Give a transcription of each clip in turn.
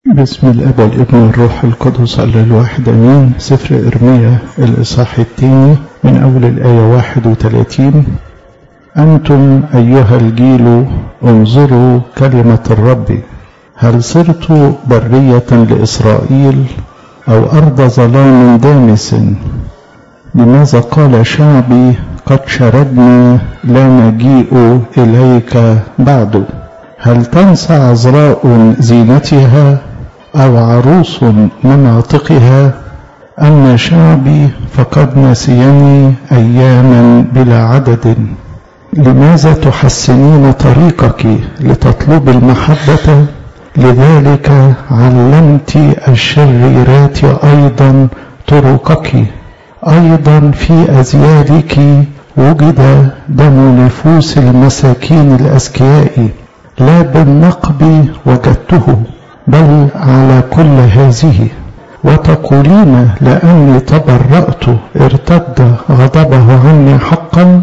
بسم الاب والابن والروح القدس الله الواحد امين سفر ارميا الاصحاح الثاني من اول الايه 31 انتم ايها الجيل انظروا كلمه الرب هل صرت بريه لاسرائيل او ارض ظلام دامس لماذا قال شعبي قد شردنا لا نجيء اليك بعد هل تنسى عذراء زينتها أو عروس مناطقها أما شعبي فقد نسيني أياما بلا عدد لماذا تحسنين طريقك لتطلب المحبة لذلك علمت الشريرات أيضا طرقك أيضا في أزيادك وجد دم نفوس المساكين الأذكياء لا بالنقب وجدته بل على كل هذه وتقولين لأني تبرأت ارتد غضبه عني حقا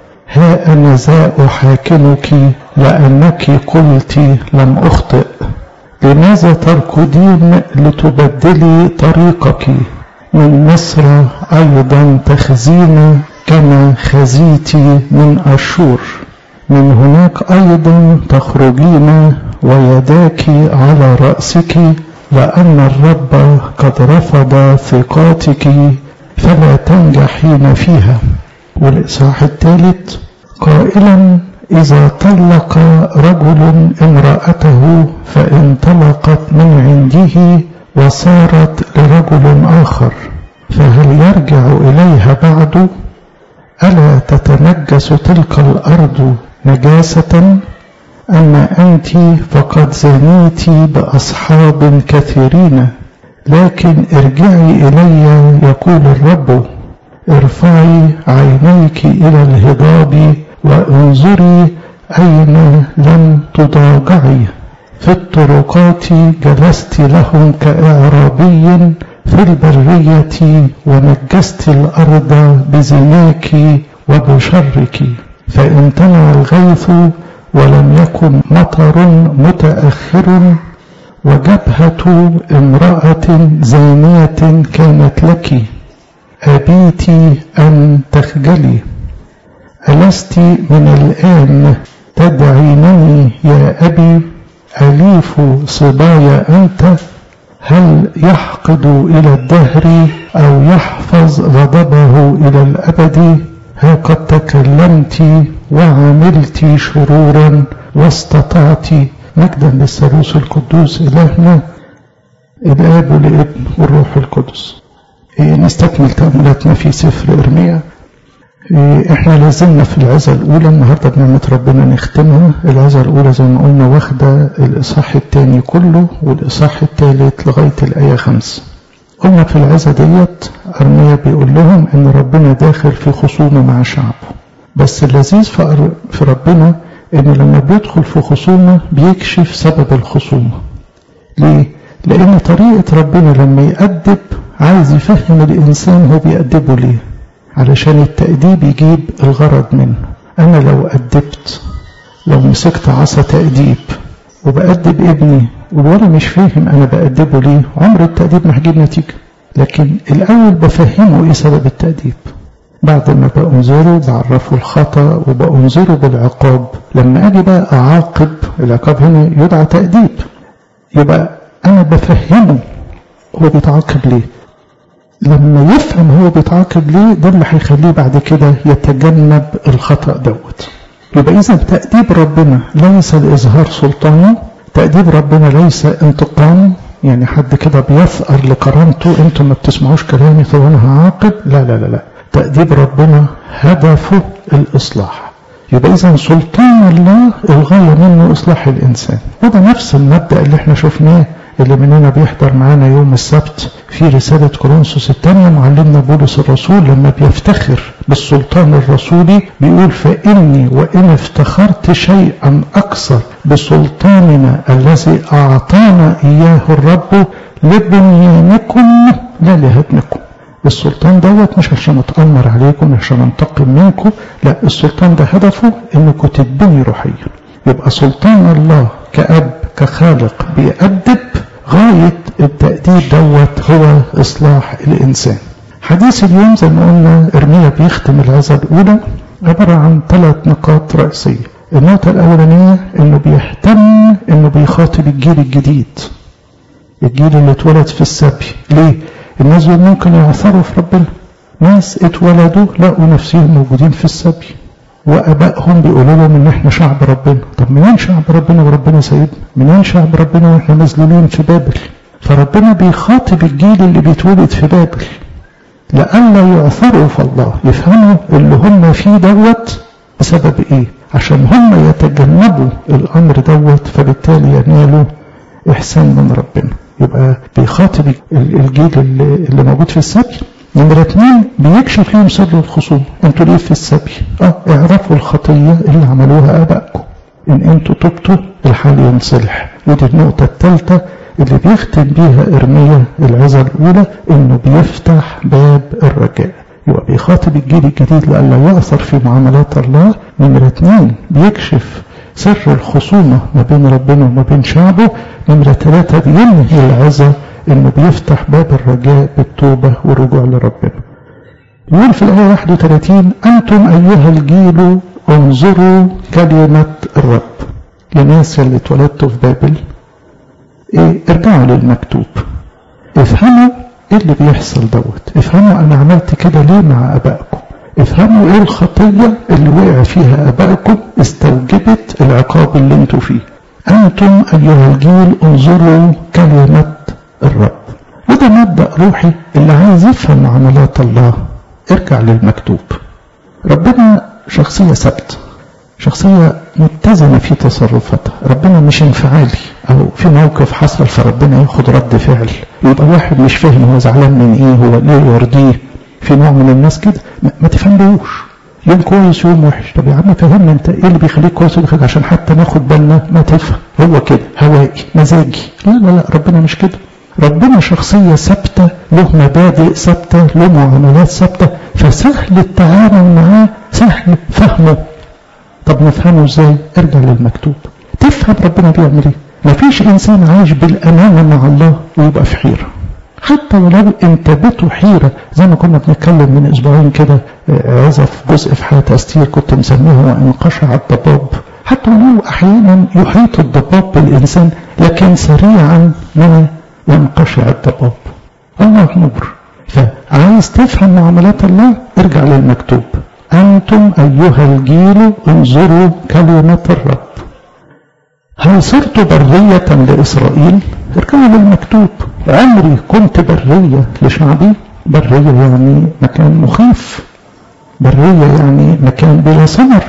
ها أنا ذا أحاكمك لأنك قلت لم أخطئ لماذا تركضين لتبدلي طريقك من مصر أيضا تخزين كما خزيت من أشور من هناك أيضا تخرجين ويداك على رأسك لأن الرب قد رفض ثقاتك فلا تنجحين فيها والإصحاح الثالث قائلا إذا طلق رجل امرأته فانطلقت من عنده وصارت لرجل آخر فهل يرجع إليها بعد ألا تتنجس تلك الأرض نجاسة أما أنت فقد زنيت بأصحاب كثيرين لكن ارجعي إلي يقول الرب ارفعي عينيك إلى الهضاب وانظري أين لم تضاجعي في الطرقات جلست لهم كإعرابي في البرية ونجست الأرض بزناك وبشرك فامتنع الغيث ولم يكن مطر متأخر وجبهة امرأة زانية كانت لك أبيت أن تخجلي ألست من الآن تدعينني يا أبي أليف صبايا أنت هل يحقد إلى الدهر أو يحفظ غضبه إلى الأبد ها قد تكلمت وعملت شرورا واستطعت مجدا للثالوث القدوس إلهنا الآب والابن والروح القدس إيه نستكمل تأملاتنا في سفر إرميا إيه احنا لازلنا في العزة الأولى النهاردة بنعمة ربنا نختمها العزة الأولى زي ما قلنا واخدة الإصحاح الثاني كله والإصحاح الثالث لغاية الآية خمسة قلنا في العزة ديت أرميا بيقول لهم إن ربنا داخل في خصومة مع شعبه بس اللذيذ في ربنا إنه لما بيدخل في خصومة بيكشف سبب الخصومة ليه؟ لأن طريقة ربنا لما يأدب عايز يفهم الإنسان هو بيأدبه ليه علشان التأديب يجيب الغرض منه أنا لو أدبت لو مسكت عصا تأديب وبأدب ابني وأنا مش فاهم أنا بأدبه ليه عمر التأديب ما هجيب نتيجة لكن الأول بفهمه إيه سبب التأديب بعد ما بأنذره بعرفه الخطأ وبأنذره بالعقاب لما أجي بقى أعاقب العقاب هنا يدعى تأديب يبقى أنا بفهمه هو بيتعاقب ليه لما يفهم هو بيتعاقب ليه ده اللي هيخليه بعد كده يتجنب الخطأ دوت يبقى إذا تأديب ربنا ليس لإظهار سلطانه تأديب ربنا ليس انتقام يعني حد كده بيثأر لكرامته انتم ما بتسمعوش كلامي طب انا هعاقب لا لا لا لا تأديب ربنا هدفه الإصلاح يبقى إذا سلطان الله الغاية منه إصلاح الإنسان وده نفس المبدأ اللي احنا شفناه اللي مننا بيحضر معانا يوم السبت في رسالة كورنثوس الثانية معلمنا بولس الرسول لما بيفتخر بالسلطان الرسولي بيقول فإني وإن افتخرت شيئا أكثر بسلطاننا الذي أعطانا إياه الرب لبنيانكم لا لهدمكم السلطان دوت مش عشان اتأمر عليكم مش عشان انتقم منكم لا السلطان ده هدفه انكم تتبني روحيا يبقى سلطان الله كأب كخالق بيأدب غاية التأديب دوت هو إصلاح الإنسان حديث اليوم زي ما قلنا إرميا بيختم العظة الأولى عبارة عن ثلاث نقاط رئيسية النقطة الأولانية إنه بيهتم إنه بيخاطب الجيل الجديد الجيل اللي اتولد في السبي ليه؟ الناس دول ممكن يعثروا في ربنا ناس اتولدوا لقوا نفسهم موجودين في السبي وابائهم بيقولوا لهم ان احنا شعب ربنا طب منين شعب ربنا وربنا سيدنا منين شعب ربنا واحنا مذلولين في بابل فربنا بيخاطب الجيل اللي بيتولد في بابل لئلا يعثروا في الله يفهموا اللي هم فيه دوت بسبب ايه عشان هم يتجنبوا الامر دوت فبالتالي ينالوا احسان من ربنا يبقى بيخاطب الجيل اللي موجود في السبي نمرة اتنين بيكشف لهم سر الخصوم انتوا ليه في السبي اه اعرفوا الخطية اللي عملوها ابائكم ان انتوا تبتوا الحال ينصلح ودي النقطة الثالثة اللي بيختم بيها ارميا العظة الاولى انه بيفتح باب الرجاء يبقى بيخاطب الجيل الجديد لئلا يأثر في معاملات الله نمرة اتنين بيكشف سر الخصومة ما بين ربنا وما بين شعبه نمرة ثلاثة بينهي العظة انه بيفتح باب الرجاء بالتوبة والرجوع لربنا يقول في الآية 31 أنتم أيها الجيل انظروا كلمة الرب لناس اللي اتولدتوا في بابل إيه ارجعوا للمكتوب افهموا ايه اللي بيحصل دوت افهموا انا عملت كده ليه مع ابائكم افهموا ايه الخطية اللي وقع فيها ابائكم استوجبت العقاب اللي انتوا فيه انتم ايها الجيل انظروا كلمة الرب وده مبدأ روحي اللي عايز يفهم معاملات الله ارجع للمكتوب ربنا شخصية ثابتة شخصية متزنة في تصرفاتها ربنا مش انفعالي أو في موقف حصل فربنا ياخد رد فعل يبقى واحد مش فاهم هو زعلان من ايه هو ليه يرضيه في نوع من الناس كده ما تفهملوش يوم كويس يوم وحش طب يا عم فهمنا انت ايه اللي بيخليك كويس وبيخليك عشان حتى ناخد بالنا ما تفهم هو كده هوائي مزاجي لا لا لا ربنا مش كده ربنا شخصية ثابتة له مبادئ ثابتة له معاملات ثابتة فسهل التعامل معاه سهل فهمه طب نفهمه ازاي ارجع للمكتوب تفهم ربنا بيعمل ايه مفيش انسان عايش بالامانة مع الله ويبقى في حيرة حتى ولو انتابته حيرة زي ما كنا بنتكلم من اسبوعين كده عظة في جزء في حياة استير كنت مسميه وانقشع الضباب حتى ولو احيانا يحيط الضباب بالانسان لكن سريعا ما ينقشع الضباب الله نور فعايز تفهم معاملات الله ارجع للمكتوب أنتم أيها الجيل انظروا كلمة الرب هل صرت برية لإسرائيل ارجعوا للمكتوب عمري كنت برية لشعبي برية يعني مكان مخيف برية يعني مكان بلا ثمر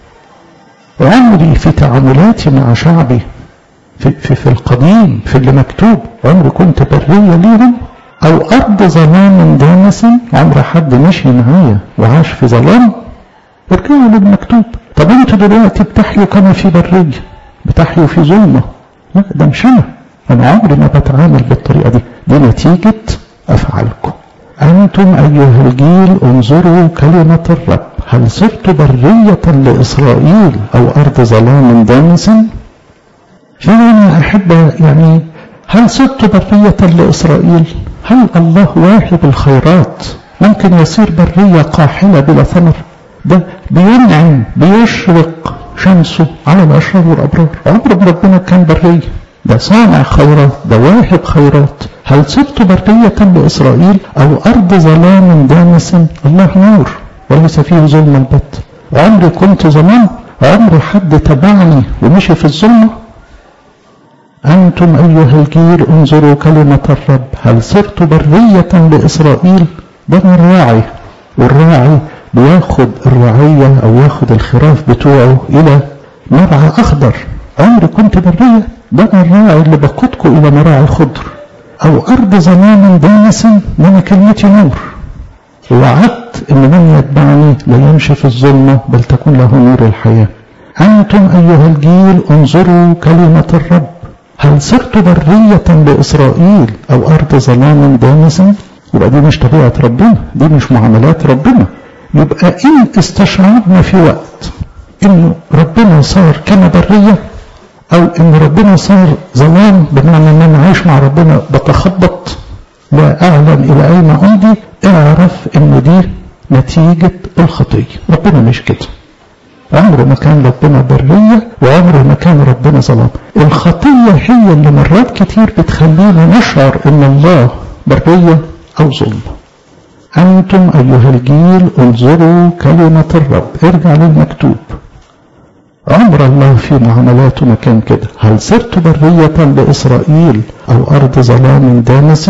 عمري في تعاملاتي مع شعبي في, في, في القديم في اللي مكتوب عمري كنت برية ليهم أو أرض ظلام دامس عمر حد مشي معايا وعاش في ظلام ارجعوا للمكتوب طب انتوا دلوقتي بتحيوا كما في برية بتحيوا في ظلمة لا ده مش أنا أنا عمري ما بتعامل بالطريقة دي دي نتيجة أفعالكم أنتم أيها الجيل انظروا كلمة الرب هل صرت برية لإسرائيل أو أرض ظلام دامس فأنا أحب يعني هل صرت برية لإسرائيل هل الله واهب الخيرات ممكن يصير برية قاحلة بلا ثمر ده بينعم بيشرق شمسه على الأشرار والأبرار عمر ربنا كان برية ده صانع خيرات ده واهب خيرات هل صرت برية لإسرائيل أو أرض ظلام دامس الله نور وليس فيه ظلم البت عمري كنت ظلام عمري حد تبعني ومشي في الظلمة أنتم أيها الجيل انظروا كلمة الرب هل صرت برية لإسرائيل ده من الراعي والراعي بياخد الرعية أو ياخد الخراف بتوعه إلى مرعى أخضر عمري كنت برية ده من الراعي اللي بقودكم إلى مراعي خضر أو أرض ظلام دامس من كلمتي نور وعدت إن من يتبعني لا يمشي في الظلمة بل تكون له نور الحياة أنتم أيها الجيل انظروا كلمة الرب هل صرت برية لإسرائيل أو أرض ظلام دامس يبقى دي مش طبيعة ربنا دي مش معاملات ربنا يبقى إن استشعرنا في وقت إنه ربنا صار كما برية او ان ربنا صار ظلام بمعنى ان انا عايش مع ربنا بتخبط لا اعلم الى اين امضي اعرف ان دي نتيجة الخطية ربنا مش كده عمره ما كان ربنا برية وعمره ما كان ربنا ظلام الخطية هي اللي مرات كتير بتخلينا نشعر ان الله برية او ظلم أنتم أيها الجيل انظروا كلمة الرب ارجع للمكتوب عمر الله في معاملاته ما كان كده هل صرت برية لإسرائيل أو أرض ظلام دامس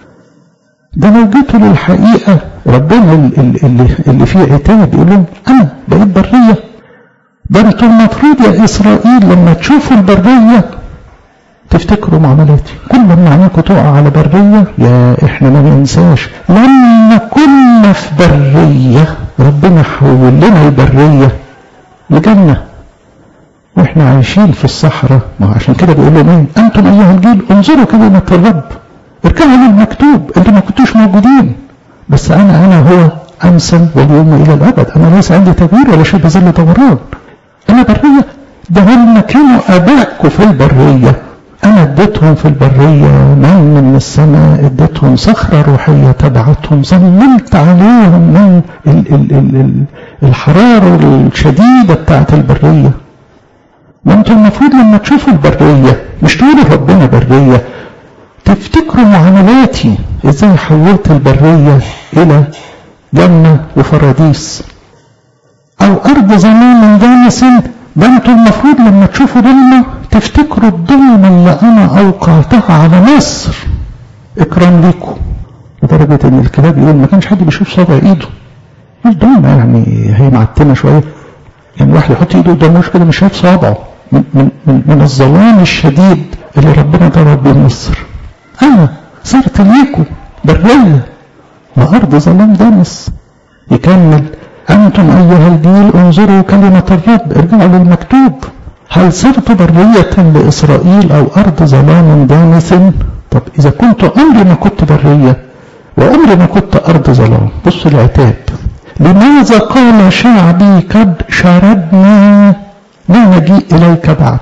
ده لو جيتوا للحقيقة ربنا اللي, اللي فيه عتاب يقول لهم أنا بقيت برية ده انتوا المفروض يا إسرائيل لما تشوفوا البرية تفتكروا معاملاتي كل ما عينيكم تقع على برية يا احنا ما ننساش لما كنا في برية ربنا حول لنا البرية لجنة واحنا عايشين في الصحراء ما عشان كده بيقول لهم ايه انتم ايها الجيل انظروا كلمة الرب ارجعوا للمكتوب انتوا ما كنتوش موجودين بس انا انا هو امسا واليوم الى الابد انا ليس عندي تغيير ولا شبه ظل دوران انا برية ده هم كانوا ابائكم في البريه أنا اديتهم في البرية من من السماء اديتهم صخرة روحية تبعتهم ظللت عليهم من ال ال ال ال الحرارة الشديدة بتاعت البرية وانتم المفروض لما تشوفوا البرية مش تقولوا ربنا برية تفتكروا معاملاتي ازاي حولت البرية الى جنة وفراديس او ارض زمان دامس ده انتوا المفروض لما تشوفوا ظلمة تفتكروا الظلمة اللي انا اوقعتها على مصر اكرام ليكم لدرجة ان الكتاب يقول ما كانش حد بيشوف صابع ايده مش ظلمة يعني هي معتمة شوية يعني الواحد يحط ايده قدام وشه كده مش شايف صابعه من, من, من, من الظلام الشديد اللي ربنا ضرب بيه مصر انا صرت ليكم برية وارض ظلام دامس يكمل أنتم أيها الجيل انظروا كلمة الرب ارجعوا للمكتوب هل صرت برية لإسرائيل أو أرض ظلام دامث طب إذا كنت عمري ما كنت برية وعمري ما كنت أرض ظلام بص العتاب لماذا قال شعبي قد شردنا لا نجيء إليك بعد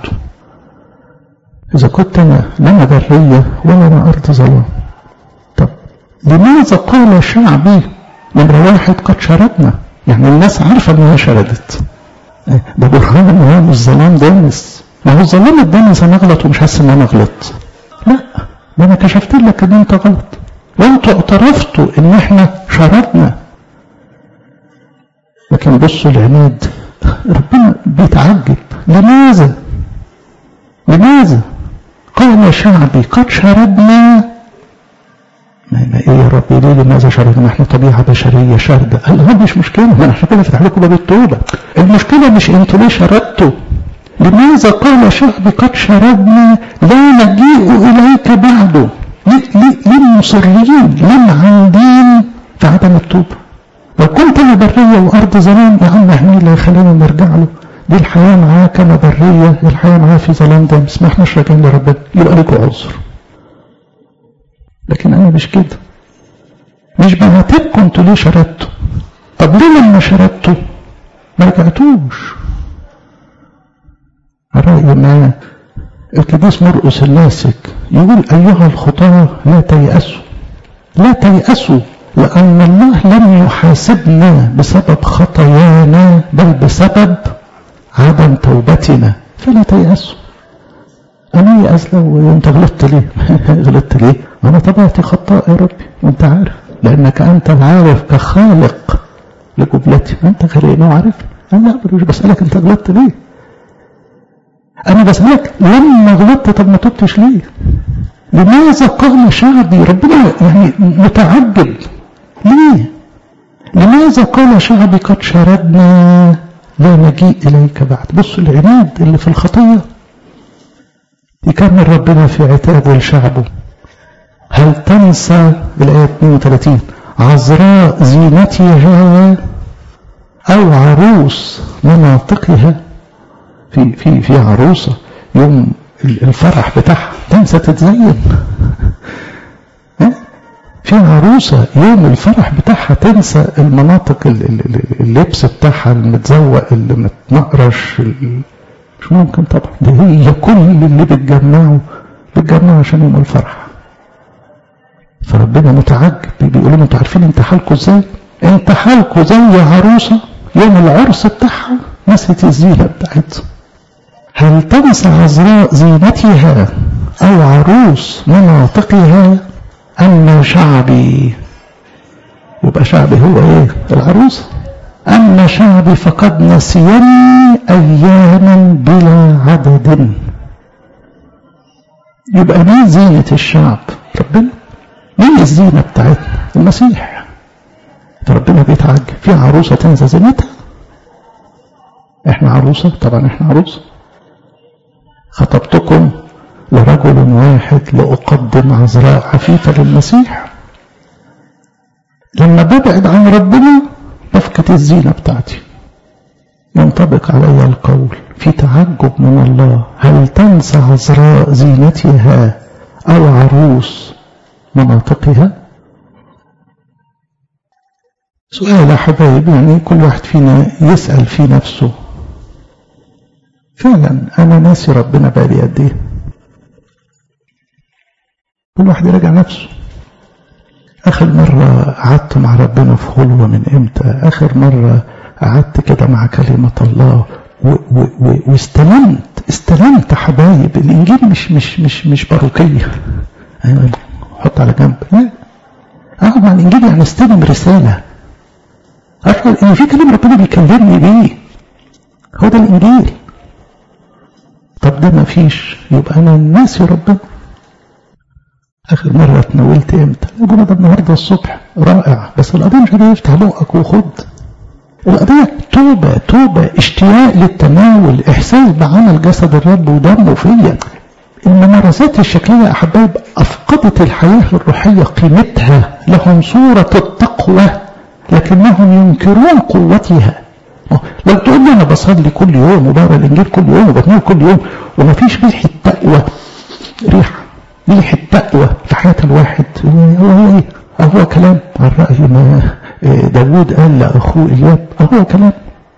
إذا كنت أنا لا أنا برية ولا أنا أرض ظلام طب لماذا قال شعبي نمرة واحد قد شردنا يعني الناس عارفة ان هي شردت ده برهان ان هو مش ظلام دامس ما هو الظلام الدامس انا اغلط ومش حاسس ان انا غلط لا ده انا كشفت لك ان انت غلط وانتوا اعترفتوا ان احنا شردنا لكن بصوا العناد ربنا بيتعجب لماذا لماذا قال شعبي قد شردنا ما ايه يا رب ليه لماذا شردنا احنا طبيعة بشرية شاردة قال هو مش مشكلة ما عشان كده فتح لكم باب التوبة المشكلة مش انتوا ليه شردتوا لماذا قال شعبي قد شردنا لا نجيء اليك بعده ليه ليه ليه مصرين ليه عندين في عدم التوبة لو كنت انا برية وارض زمان يا عم احنا اللي هيخلينا نرجع له دي الحياة معاه كما برية الحياة معاه في ظلام دامس ما احناش راجعين لربنا يبقى لكم عذر لكن انا مش كده مش بعاتبكم انتوا ليه شردتوا طب ليه لما شردتوا ما رجعتوش رأي ما القديس مرقس اللاسك يقول أيها الخطاة لا تيأسوا لا تيأسوا لأن الله لم يحاسبنا بسبب خطايانا بل بسبب عدم توبتنا فلا تيأسوا أنا يأس لو أنت غلطت ليه غلطت ليه أنا طبيعتي خطاء يا ربي وأنت عارف لأنك أنت العارف كخالق لجبلتي أنت خلقني وعارف أنا لا مش بسألك أنت غلطت ليه أنا بسألك لما غلطت طب ما تبتش ليه لماذا قال شعبي ربنا يعني متعجب ليه لماذا قال شعبي قد شردنا لا نجيء إليك بعد بص العناد اللي في الخطية يكمل ربنا في عتابه لشعبه هل تنسى الآية 32 عذراء زينتها أو عروس مناطقها في في في عروسة يوم الفرح بتاعها تنسى تتزين في عروسة يوم الفرح بتاعها تنسى المناطق اللبس بتاعها المتزوق اللي متنقرش مش ممكن طبعا ده هي كل اللي بتجمعه بتجمعه عشان يوم الفرح فربنا متعجب بيقول لهم انتوا عارفين انت حالكم ازاي انت حالكم زي عروسه يوم العرس بتاعها نسيت الزينه بتاعتها هل تنسى عذراء زينتها او عروس مناطقها اما شعبي يبقى شعبي هو ايه العروس اما شعبي فقد نسيني اياما بلا عدد يبقى مين زينة الشعب ربنا مين الزينة بتاعتنا المسيح فربنا بيتعجب في عروسة تنسى زينتها احنا عروسة طبعا احنا عروسة خطبتكم لرجل واحد لأقدم عذراء عفيفة للمسيح لما ببعد عن ربنا بفقد الزينة بتاعتي ينطبق علي القول في تعجب من الله هل تنسى عذراء زينتها أو عروس مناطقها سؤال يا حبايب يعني كل واحد فينا يسأل في نفسه فعلا أنا ناسي ربنا بقالي قد إيه كل واحد يراجع نفسه آخر مرة قعدت مع ربنا في خلوة من إمتى آخر مرة قعدت كده مع كلمة الله واستلمت استلمت حبايب الإنجيل مش مش مش مش باروكية أيوة حط على جنب لا أقعد مع الإنجيل يعني استلم رسالة أشعر إن في كلام ربنا بيكلمني بيه هو ده الإنجيل طب ده ما فيش يبقى أنا ناسي ربنا آخر مرة اتناولت إمتى؟ يقول ده النهاردة الصبح رائع بس القضية مش قضية يفتح بقك وخد القضية توبة توبة اشتياق للتناول إحساس بعمل جسد الرب ودمه فيا الممارسات الشكلية يا أحباب أفقدت الحياة الروحية قيمتها لهم صورة التقوى لكنهم ينكرون قوتها لو تقول لي أنا بصلي كل يوم وبقرا الإنجيل كل يوم وبتناول كل يوم ومفيش ريحة تقوى ريحة ريحة تقوى في حياة الواحد هو هو إيه؟ هو كلام عن رأي ما داود قال لأخوه إياب هو كلام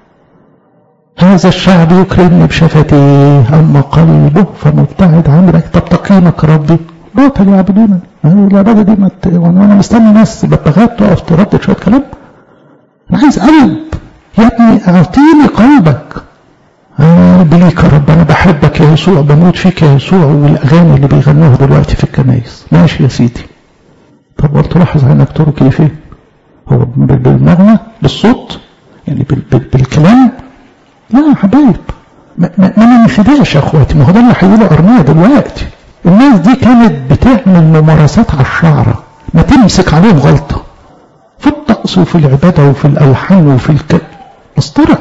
هذا الشعب يكرمني بشفتيه أما قلبه فمبتعد عنك طب تقييمك ربي باطل يعبدون العبادة دي مت... وأنا مستني ناس ببغات تقف تردد شوية كلام أنا عايز قلب يا ابني أعطيني قلبك أنا قلبي ليك يا رب أنا بحبك يا يسوع بموت فيك يا يسوع والأغاني اللي بيغنوها دلوقتي في الكنايس ماشي يا سيدي طب قلت لاحظ عينك تركي فين هو بالمغنى بالصوت يعني بالكلام لا يا حبايب ما, ما, ما ننخدعش يا اخواتي ما هو ده اللي هيقوله ارميه دلوقتي الناس دي كانت بتعمل ممارسات على الشعرة ما تمسك عليهم غلطة في الطقس وفي العبادة وفي الألحان وفي الك... مسطرة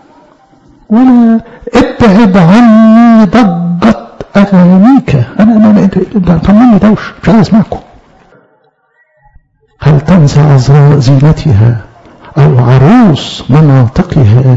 ولا ابتعد عني ضجة أغانيك أنا أنا أنا طمني دوش مش عايز اسمعكم هل تنسى عذراء زينتها أو عروس مناطقها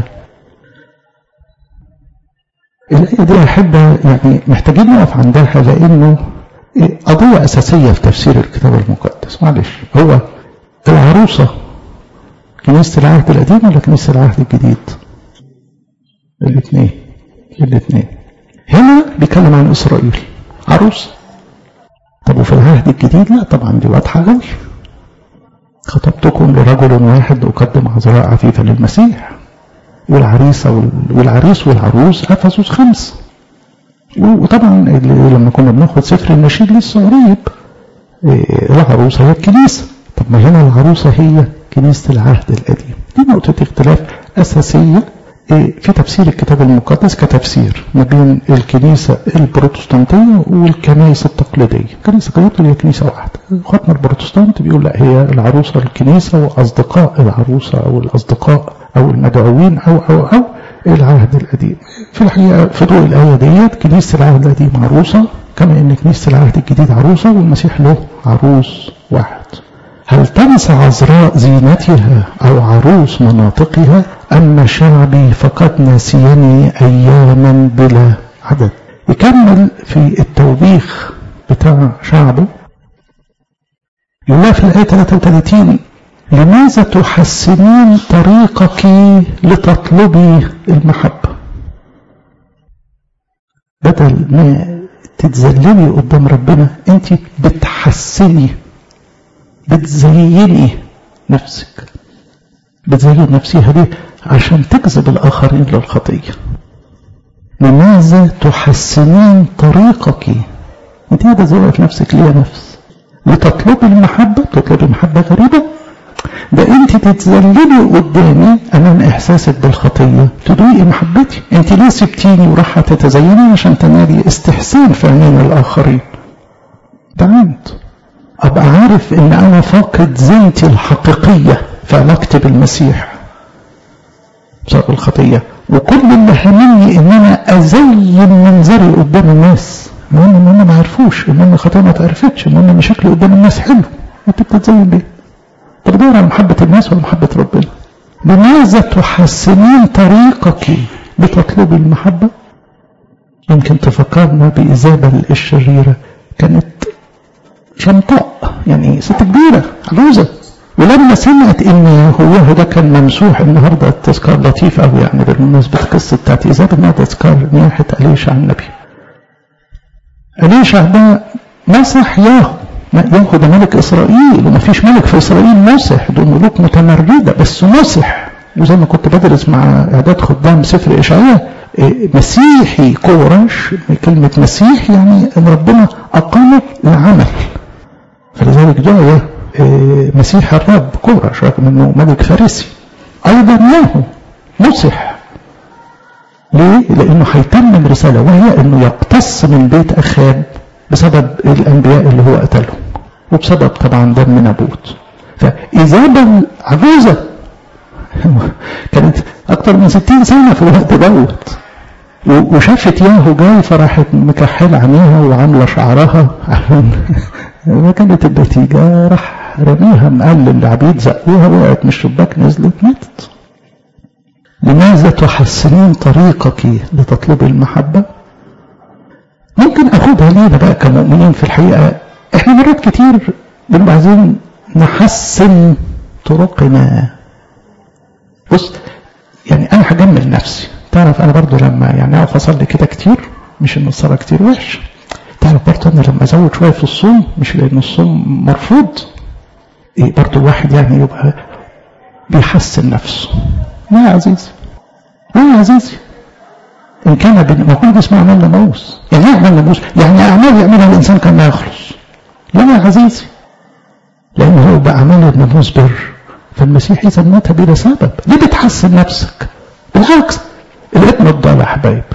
الآية دي أحب يعني محتاجين نقف عندها لأنه قضية أساسية في تفسير الكتاب المقدس معلش هو العروسة كنيسة العهد القديم ولا كنيسة العهد الجديد الاثنين الاثنين هنا بيتكلم عن إسرائيل عروس طب وفي العهد الجديد لا طبعا دي واضحة قوي خطبتكم لرجل واحد أقدم عذراء عفيفة للمسيح والعريسة والعريس والعروس أفسس خمس وطبعا لما كنا بناخد سفر النشيد لسه قريب العروسة هي الكنيسة طب ما هنا العروسة هي كنيسة العهد القديم دي نقطة اختلاف أساسية في تفسير الكتاب المقدس كتفسير ما بين الكنيسة البروتستانتية والكنائس التقليدية الكنيسة التقليدية هي كنيسة واحدة ختم البروتستانت بيقول لا هي العروسة الكنيسة وأصدقاء العروسة أو الأصدقاء أو المدعوين أو أو أو العهد القديم في الحقيقة في ضوء الآية ديت كنيسة العهد القديم عروسة كما أن كنيسة العهد الجديد عروسة والمسيح له عروس واحد هل تنسى عذراء زينتها أو عروس مناطقها أما شعبي فقد نسيني أياما بلا عدد يكمل في التوبيخ بتاع شعبه يقول في الآية 33 لماذا تحسنين طريقك لتطلبي المحبة بدل ما تتذللي قدام ربنا انت بتحسني بتزيني نفسك بتزين نفسها دي عشان تجذب الآخرين للخطية لماذا تحسنين طريقك انت هذا زي نفسك ليه نفس لتطلبي المحبة تطلبي محبة غريبة ده انت تتذللي قدامي امام احساسك بالخطية تدوقي محبتي انت ليه سبتيني وراح تتزيني عشان تنالي استحسان في عينين الاخرين ده انت ابقى عارف ان انا فاقد زينتي الحقيقية في علاقتي بالمسيح بسبب الخطية وكل اللي همني ان انا ازين منظري قدام الناس المهم ان هم ما عرفوش المهم الخطية ما تعرفتش المهم ان شكلي قدام الناس حلو انت بتتزين ليه تدور على محبة الناس ولا محبة ربنا لماذا تحسنين طريقك بتطلبي المحبة يمكن تفكرنا بإيزابل الشريرة كانت شمطاء يعني ست كبيرة عجوزة ولما سمعت ان هو ده كان ممسوح النهارده التذكار لطيف قوي يعني بالمناسبه القصه بتاعت ايزابل انها تذكار نياحه اليشع النبي. اليشع ده مسح ياهو ياهو ده ملك اسرائيل وما فيش ملك في اسرائيل مسح دول ملوك متمرده بس مسح وزي ما كنت بدرس مع اعداد خدام سفر اشعياء مسيحي كورش كلمه مسيح يعني ان ربنا اقامه لعمل فلذلك دعوه مسيح الرب كورش رغم انه ملك فارسي ايضا ياهو مسح ليه؟ لانه هيتمم رساله وهي انه يقتص من بيت اخاب بسبب الانبياء اللي هو قتلهم وبسبب طبعا دم نابوت فايزابل عجوزه كانت اكتر من ستين سنه في الوقت دوت وشافت ياهو جاي فراحت مكحله عينيها وعامله شعرها عشان ما كانت النتيجه راح رميها مقلل العبيد زقوها وقعت من الشباك نزلت ماتت لماذا تحسنين طريقك لتطلبي المحبة ممكن أخدها لينا بقى كمؤمنين في الحقيقة احنا مرات كتير بنبقى عايزين نحسن طرقنا بص يعني انا هجمل نفسي تعرف انا برضو لما يعني اقف اصلي كده كتير مش ان الصلاه كتير وحش تعرف برضو انا لما ازود شويه في الصوم مش لان الصوم مرفوض ايه برضو الواحد يعني يبقى بيحسن نفسه لا يا عزيزي لا يا عزيزي ان كان بن... ما كل اسمه اعمال ناموس يعني ايه اعمال ناموس يعني اعمال يعملها الانسان كما يخلص لا يا عزيزي لان هو باعمال الناموس بر فالمسيح اذا مات بلا سبب ليه بتحسن نفسك بالعكس الابن الضال يا حبايب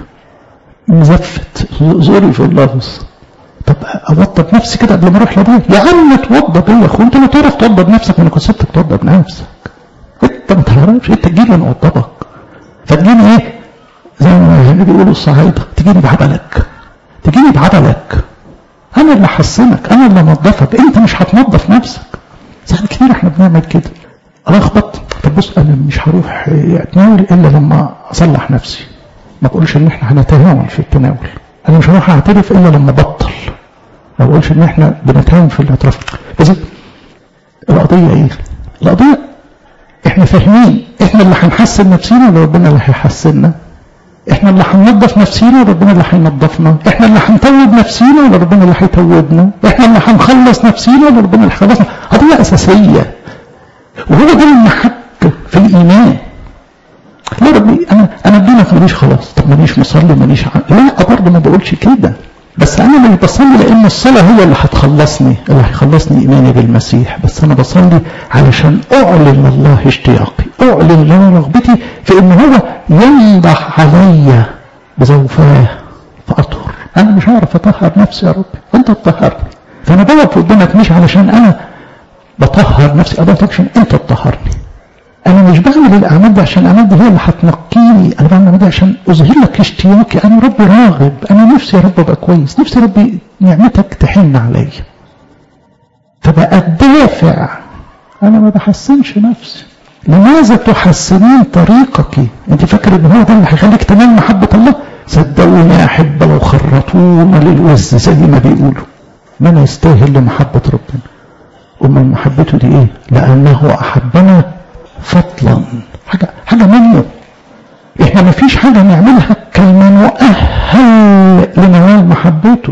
مزفت زوري في اللفظ طب اوضب نفسي كده قبل ما اروح لابويا يا عم اتوضى بيا يا اخو انت لو تعرف توضب نفسك ما انا كنت سبتك توضب نفسك انت ما تعرفش انت تجيلي انا اوضبك فتجيني ايه زي ما بيقولوا الصعايده تجيني بعبلك تجيني بعبلك انا اللي احسنك انا اللي انضفك انت مش هتنظف نفسك ساعات كتير احنا بنعمل كده الخبط طب بص انا مش هروح اتناول الا لما اصلح نفسي ما بقولش ان احنا هنتهاون في التناول انا مش هروح اعترف الا لما ابطل ما بقولش ان احنا بنتهاون في الاعتراف بس القضيه ايه القضيه احنا فاهمين احنا اللي هنحسن نفسينا ولا ربنا اللي هيحسننا احنا اللي هننظف نفسينا ولا ربنا اللي هينظفنا احنا اللي هنتوب نفسينا ولا ربنا اللي هيتوبنا احنا اللي هنخلص نفسينا ولا ربنا اللي هيخلصنا قضيه اساسيه وهو ده المحك في الايمان لا ربي انا انا بدونك ماليش خلاص طب ماليش مصلي ماليش ع... لا برضه ما بقولش كده بس انا مش بصلي لان الصلاه هي اللي هتخلصني اللي هيخلصني ايماني بالمسيح بس انا بصلي علشان اعلن لله اشتياقي اعلن له رغبتي في ان هو ينضح عليا بزوفاه فاطهر انا مش هعرف اطهر نفسي يا رب انت تطهرني فانا بقف قدامك مش علشان انا بطهر نفسي ابقى عشان انت تطهرني انا مش بعمل الاعمال دي عشان الاعمال دي هي اللي هتنقيني انا بعمل الاعمال دي عشان اظهر لك اشتياقي انا ربي راغب انا نفسي يا رب ابقى كويس نفسي يا ربي نعمتك تحن عليا فبقى الدافع انا ما بحسنش نفسي لماذا تحسنين طريقك انت فاكر ان هو ده اللي هيخليك تنال محبه الله صدقوني يا احبه لو خرطونا للوز زي ما بيقولوا ما انا يستاهل لمحبه ربنا امال محبته دي ايه لانه احبنا فضلا حاجه حاجه منه احنا ما فيش حاجة نعملها كما نؤهل لنوال محبته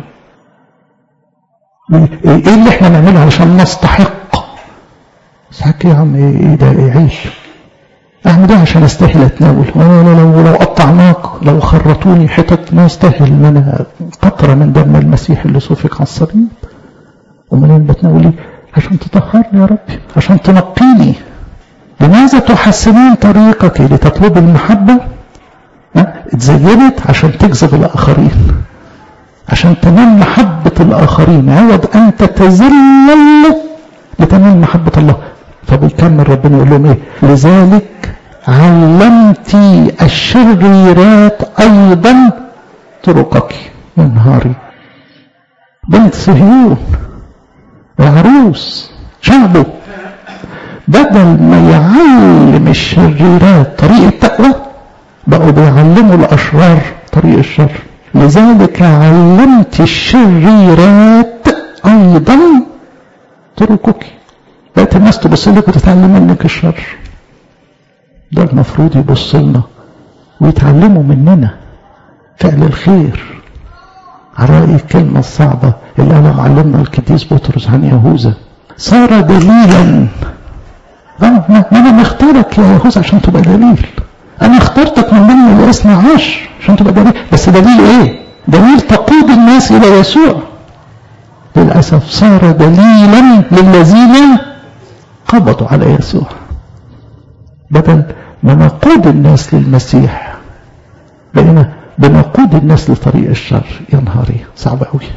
ايه اللي احنا نعمله علشان نستحق ساعات يا عم ايه ده ايه عيب اعمل ده عشان استاهل اتناول وانا لو لو قطعناك لو خرطوني حتت ما استاهل ان انا قطره من دم المسيح اللي سفك على الصليب امال انا بتناول ايه عشان تطهرني يا ربي عشان تنقيني لماذا تحسنين طريقك لتطلب المحبه اتزينت عشان تجذب الاخرين عشان تنال محبه الاخرين عوض ان تتذلل لتنال محبه الله فبيكمل ربنا يقول لهم ايه لذلك علمت الشريرات ايضا طرقك يا نهاري بنت صهيون العروس شعبه بدل ما يعلم الشريرات طريق التقوى بقوا بيعلموا الاشرار طريق الشر لذلك علمت الشريرات ايضا طرقك بقت الناس تبص لك وتتعلم منك الشر ده المفروض يبص لنا ويتعلموا مننا فعل الخير على رأي الكلمة الصعبة اللي قالها معلمنا القديس بطرس عن يهوذا صار دليلا ما انا مختارك يا يهوذا عشان تبقى دليل انا اخترتك من ضمن الاثنى عشر عشان تبقى دليل بس دليل ايه دليل تقود الناس الى يسوع للاسف صار دليلا للذين قبضوا على يسوع بدل ما نقود الناس للمسيح بقينا بنقود الناس لطريق الشر يا نهاري صعب قوي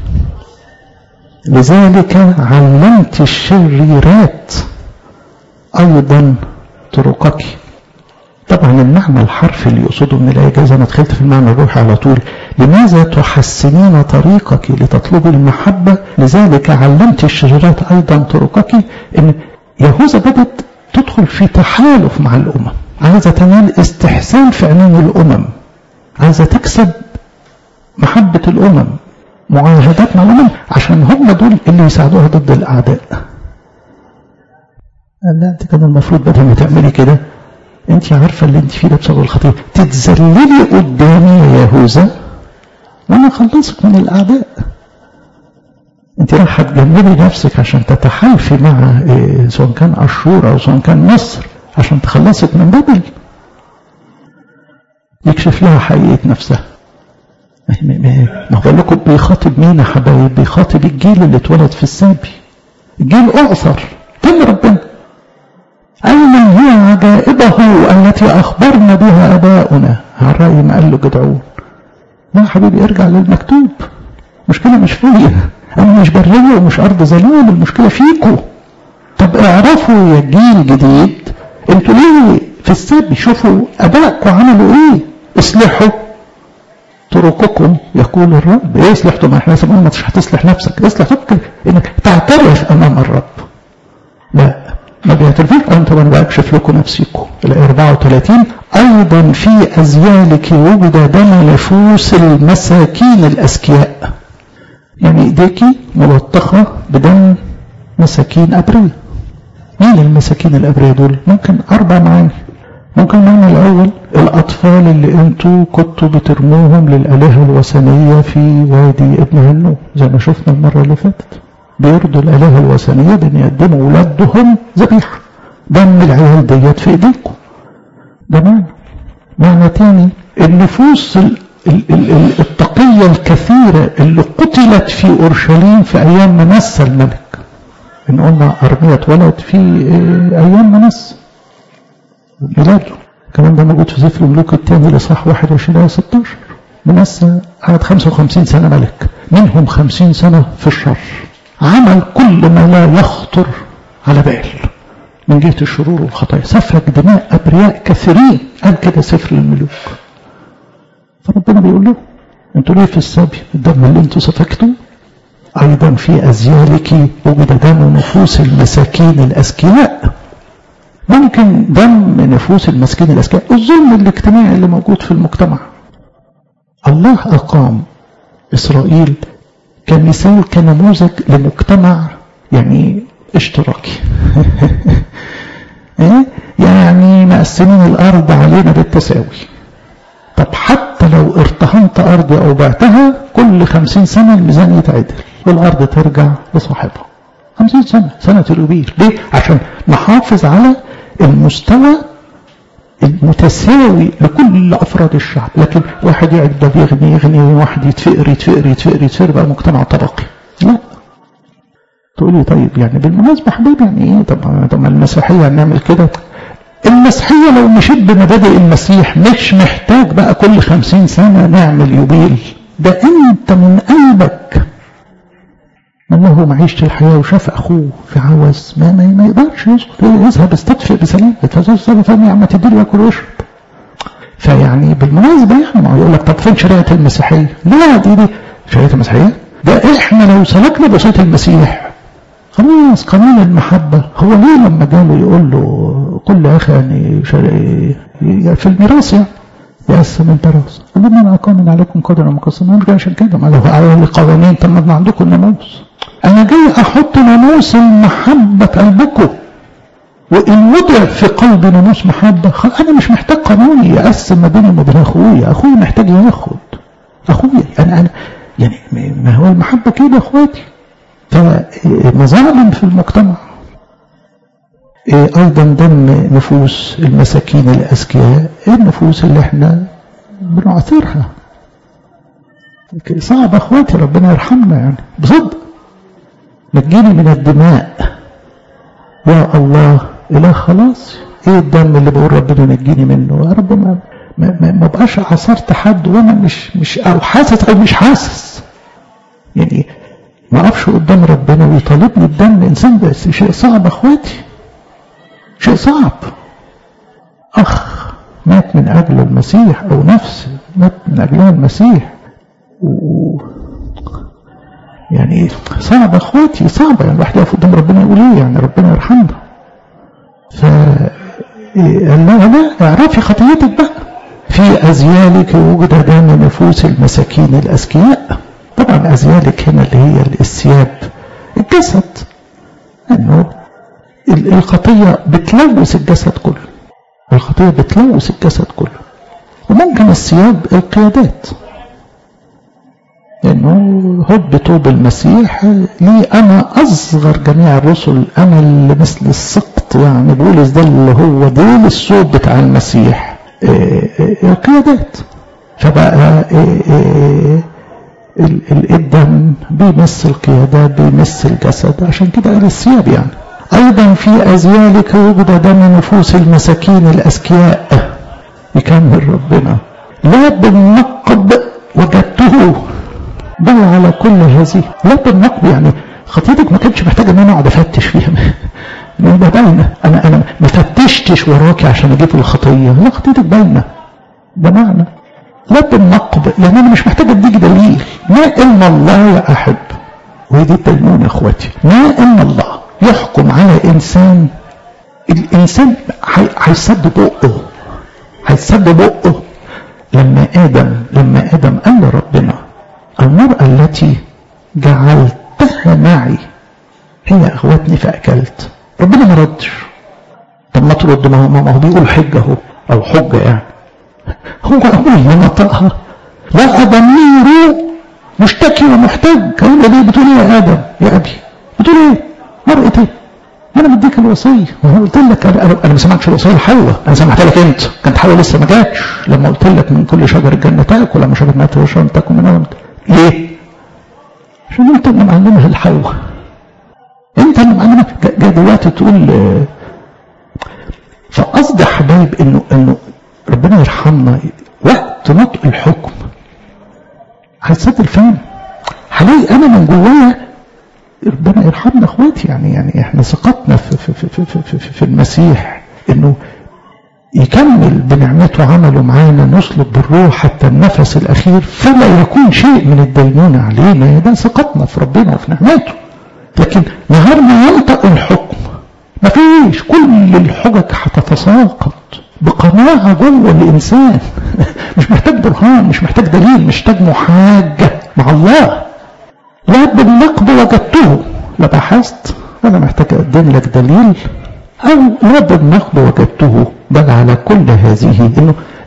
لذلك علمت الشريرات ايضا طرقك طبعا المعنى الحرفي اللي يقصده من الايه جايز انا دخلت في المعنى الروحي على طول لماذا تحسنين طريقك لتطلبي المحبه لذلك علمت الشجرات ايضا طرقك ان يهوذا بدت تدخل في تحالف مع الامم عايزه تنال استحسان في عينين الامم عايزه تكسب محبه الامم معاهدات مع الامم عشان هم دول اللي يساعدوها ضد الاعداء لا انت كان المفروض بدل ما تعملي كده انت عارفه اللي انت فيه ده بسبب الخطيه تتذللي قدامي يا يهوذا وانا اخلصك من الاعداء انت رايحه تجنبي نفسك عشان تتحالفي مع إيه سواء كان اشور او سواء كان مصر عشان تخلصك من بابل يكشف لها حقيقه نفسها ما بقول لكم بيخاطب مين يا حبايب بيخاطب الجيل اللي اتولد في السابي الجيل اعثر تم ربنا أين هي عجائبه التي أخبرنا بها أباؤنا على رأي ما قال له جدعون لا حبيبي ارجع للمكتوب المشكلة مش فيا أنا مش برية ومش أرض ذلول المشكلة فيكم طب اعرفوا يا جيل جديد انتوا ليه في السبي شوفوا أبائكم عملوا إيه اصلحوا طرقكم يقول الرب ايه اصلحتوا ما احنا قلنا مش هتصلح نفسك اصلح فكر انك تعترف امام الرب لا ما بيعترفوش انت وانا بكشف لكم نفسكم الايه 34 ايضا في ازيالك وجد دم نفوس المساكين الاذكياء يعني ايديكي ملطخه بدم مساكين ابرياء مين المساكين الابرياء دول ممكن اربع معاني ممكن المعنى الاول الاطفال اللي انتوا كنتوا بترموهم للالهه الوثنيه في وادي ابن هنو زي ما شفنا المره اللي فاتت بيرضوا الآلهة الوثنية بأن يقدموا أولادهم ذبيحة دم العيال ديت في إيديكم ده معنى معنى تاني النفوس ال ال ال التقية الكثيرة اللي قتلت في أورشليم في أيام منسى الملك إن قلنا أرمية اتولد في أيام منسى ميلاده الكلام ده موجود في سفر الملوك الثاني لصح 21 آية 16 منسى قعد 55 سنة ملك منهم 50 سنة في الشر عمل كل ما لا يخطر على بال من جهة الشرور والخطايا سفك دماء أبرياء كثيرين قال كده سفر الملوك فربنا بيقول له انتوا ليه في السبي الدم اللي انتوا سفكتوه أيضا في أزيالك وجد دم نفوس المساكين الأذكياء ممكن دم نفوس المسكين الأذكياء الظلم الاجتماعي اللي موجود في المجتمع الله أقام إسرائيل كمثال كنموذج لمجتمع يعني اشتراكي يعني مقسمين الارض علينا بالتساوي طب حتى لو ارتهنت أرضي أو بعتها كل خمسين سنة الميزان يتعدل والأرض ترجع لصاحبها خمسين سنة سنة اليوبيل ليه؟ عشان نحافظ على المستوى المتساوي لكل أفراد الشعب لكن واحد يقعد ده بيغني يغني واحد يتفقر يتفقر يتفقر يتفقر بقى مجتمع طبقي لا تقول لي طيب يعني بالمناسبة حبيبي يعني ايه طب طب المسيحية هنعمل كده المسيحية لو مشيت بمبادئ المسيح مش محتاج بقى كل خمسين سنة نعمل يوبيل ده انت من قلبك من له معيشة الحياة وشاف أخوه في عوز ما, ما, ما يقدرش يسكت يذهب استدفئ بسلام فزوج فهم يا عم تديله ياكل ويشرب فيعني بالمناسبة يعني ما يقول لك طب فين شريعة المسيحية؟ لا دي دي شريعة المسيحية؟ ده احنا لو سلكنا بصوت المسيح خلاص قانون المحبة هو ليه لما جاله يقول له قل يا أخي يعني في الميراث يعني يقسم الدراسة قال لهم أنا أقام عليكم قدرا مقسما مش جاي عشان كده ما لو على قوانين طب ما عندكم الناموس أنا جاي أحط ناموس المحبة في قلبكم وإن وضع في قلبي ناموس محبة أنا مش محتاج قانون يقسم ما بيني وما بين أخويا أخويا محتاج ياخد أخويا أنا أنا يعني ما هو المحبة كده أخواتي فمظالم في المجتمع أيضا دم نفوس المساكين الأذكياء النفوس اللي احنا بنعثرها صعب أخواتي ربنا يرحمنا يعني بصدق نجيني من الدماء يا الله إله خلاص ايه الدم اللي بقول ربنا نجيني منه يا رب ما ما, ما, ما بقاش عصرت حد وانا مش مش او حاسس او مش حاسس يعني ما اقفش قدام ربنا ويطالبني بدم انسان بس شيء صعب اخواتي شيء صعب اخ مات من اجل المسيح او نفس مات من اجلها المسيح و... يعني صعب اخواتي صعب يعني الواحد يقف قدام ربنا يقول ايه يعني ربنا يرحمنا ف قال لها لا اعرفي خطيتك بقى في ازيالك وجد دم نفوس المساكين الاذكياء طبعا ازيالك هنا اللي هي الثياب الجسد انه الخطيه بتلوث الجسد كله الخطيه بتلوث الجسد كله وممكن الثياب القيادات لأنه هب طوب المسيح لي أنا أصغر جميع الرسل أنا اللي مثل السقط يعني بولس ده اللي هو دول الصوت بتاع المسيح القيادات فبقى الدم بيمثل قيادات بيمثل جسد عشان كده قال الثياب يعني أيضا في أزيالك وجد دم نفوس المساكين الأذكياء يكمل ربنا لا بالنقب وجدته بل على كل هذه لا بالنقب يعني خطيتك ما كانتش محتاجه ان انا اقعد افتش فيها ما ده باينه انا انا ما فتشتش وراكي عشان اجيب الخطيه لا خطيتك باينه ده معنى لا بالنقب يعني انا مش محتاج اديك دليل ما ان الله يا احب وهي دي الدينونه يا اخواتي ما ان الله يحكم على انسان الانسان هيسد بقه هيسد بقه لما ادم لما ادم قال لربنا المرأة التي جعلتها معي هي أغوتني فأكلت ربنا ما ردش طب ما ترد ما هو ما هو بيقول حجة اهو أو حجة يعني هو أول ما نطقها لا ضميره مشتكي ومحتاج قال لي بتقول ايه يا آدم يا أبي بتقول ايه مرأة ايه ما انا مديك الوصيه ما هو قلت لك انا انا ما سمعتش الوصيه لحواء انا سمعتها لك انت كانت حواء لسه ما جاتش لما قلت لك من كل شجر الجنه تاكل لما شجر ما تشرب تاكل منها ليه؟ عشان انت اللي معلمها الحواء انت اللي معلمها جاي دلوقتي تقول فقصد حبايب انه انه ربنا يرحمنا وقت نطق الحكم هيتصد الفهم هلاقي انا من جوايا ربنا يرحمنا اخواتي يعني يعني احنا ثقتنا في في في في, في, في, في المسيح انه يكمل بنعمته عمله معانا نسلك بالروح حتى النفس الأخير فلا يكون شيء من الدينونة علينا ده ثقتنا في ربنا وفي نعمته لكن نهار ما ينطق الحكم ما فيش كل الحجج هتتساقط بقناعة جوه الإنسان مش محتاج برهان مش محتاج دليل مش محتاج محاجة مع الله لا بالنقد وجدته لا بحثت ولا محتاج أقدم لك دليل أو لا بالنقد وجدته بل على كل هذه إنه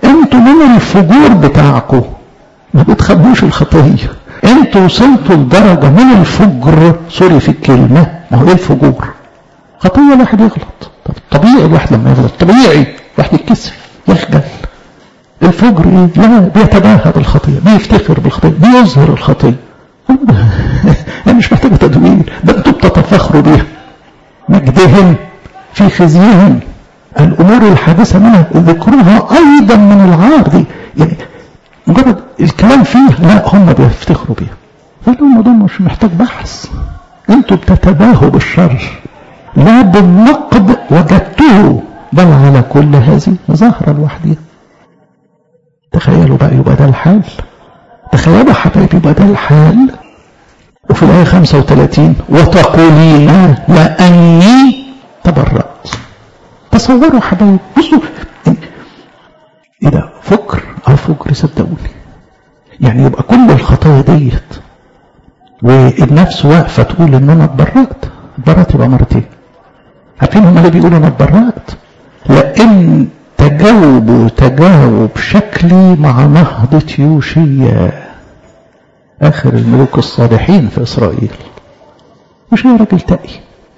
انتوا من الفجور بتاعكم ما بتخبوش الخطيه انتوا وصلتوا لدرجه من الفجر سوري في الكلمه ما هو ايه الفجور خطيه الواحد يغلط طب طبيعي الواحد لما يغلط طبيعي الواحد يتكسف يخجل الفجر ايه لا بيتباهى بالخطيه بيفتخر بالخطيه بيظهر الخطيه انا مش محتاجه تدوير ده انتوا بتتفاخروا بيها مجدهم في خزيهم الامور الحادثه منها ذكرها ايضا من العار دي يعني مجرد الكلام فيها لا هم بيفتخروا بيها فقال الموضوع مش محتاج بحث انتوا بتتباهوا بالشر لا بالنقد وجدته بل على كل هذه ظاهرة لوحدها تخيلوا بقى يبقى ده الحال تخيلوا حبايبي يبقى ده الحال وفي الآية 35 وتقولين لأني تبرأت تصوروا حبايبي بصوا ايه ده فكر اه فكر صدقوني يعني يبقى كل الخطايا ديت والنفس واقفه تقول ان انا اتبرأت اتبرأت يبقى مرتين عارفين هم اللي بيقولوا انا اتبرأت لان تجاوبوا تجاوب شكلي مع نهضة يوشيا اخر الملوك الصالحين في اسرائيل مش راجل تقي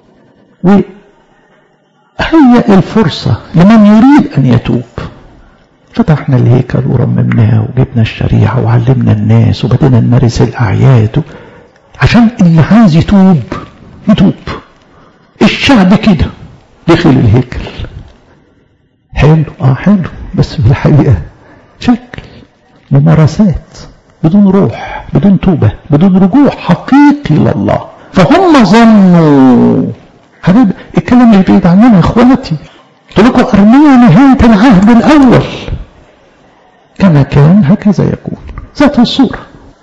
وهيأ الفرصة لمن يريد ان يتوب فتحنا الهيكل ورممناه وجبنا الشريعة وعلمنا الناس وبدينا نمارس الأعياد عشان اللي عايز يتوب يتوب الشعب كده دخل الهيكل حلو اه حلو بس في الحقيقة شكل ممارسات بدون روح بدون توبة بدون رجوع حقيقي لله فهم ظنوا حبيب الكلام اللي بعيد عننا يا اخواتي قلت لكم ارميا نهاية العهد الاول كما كان هكذا يكون ذات الصورة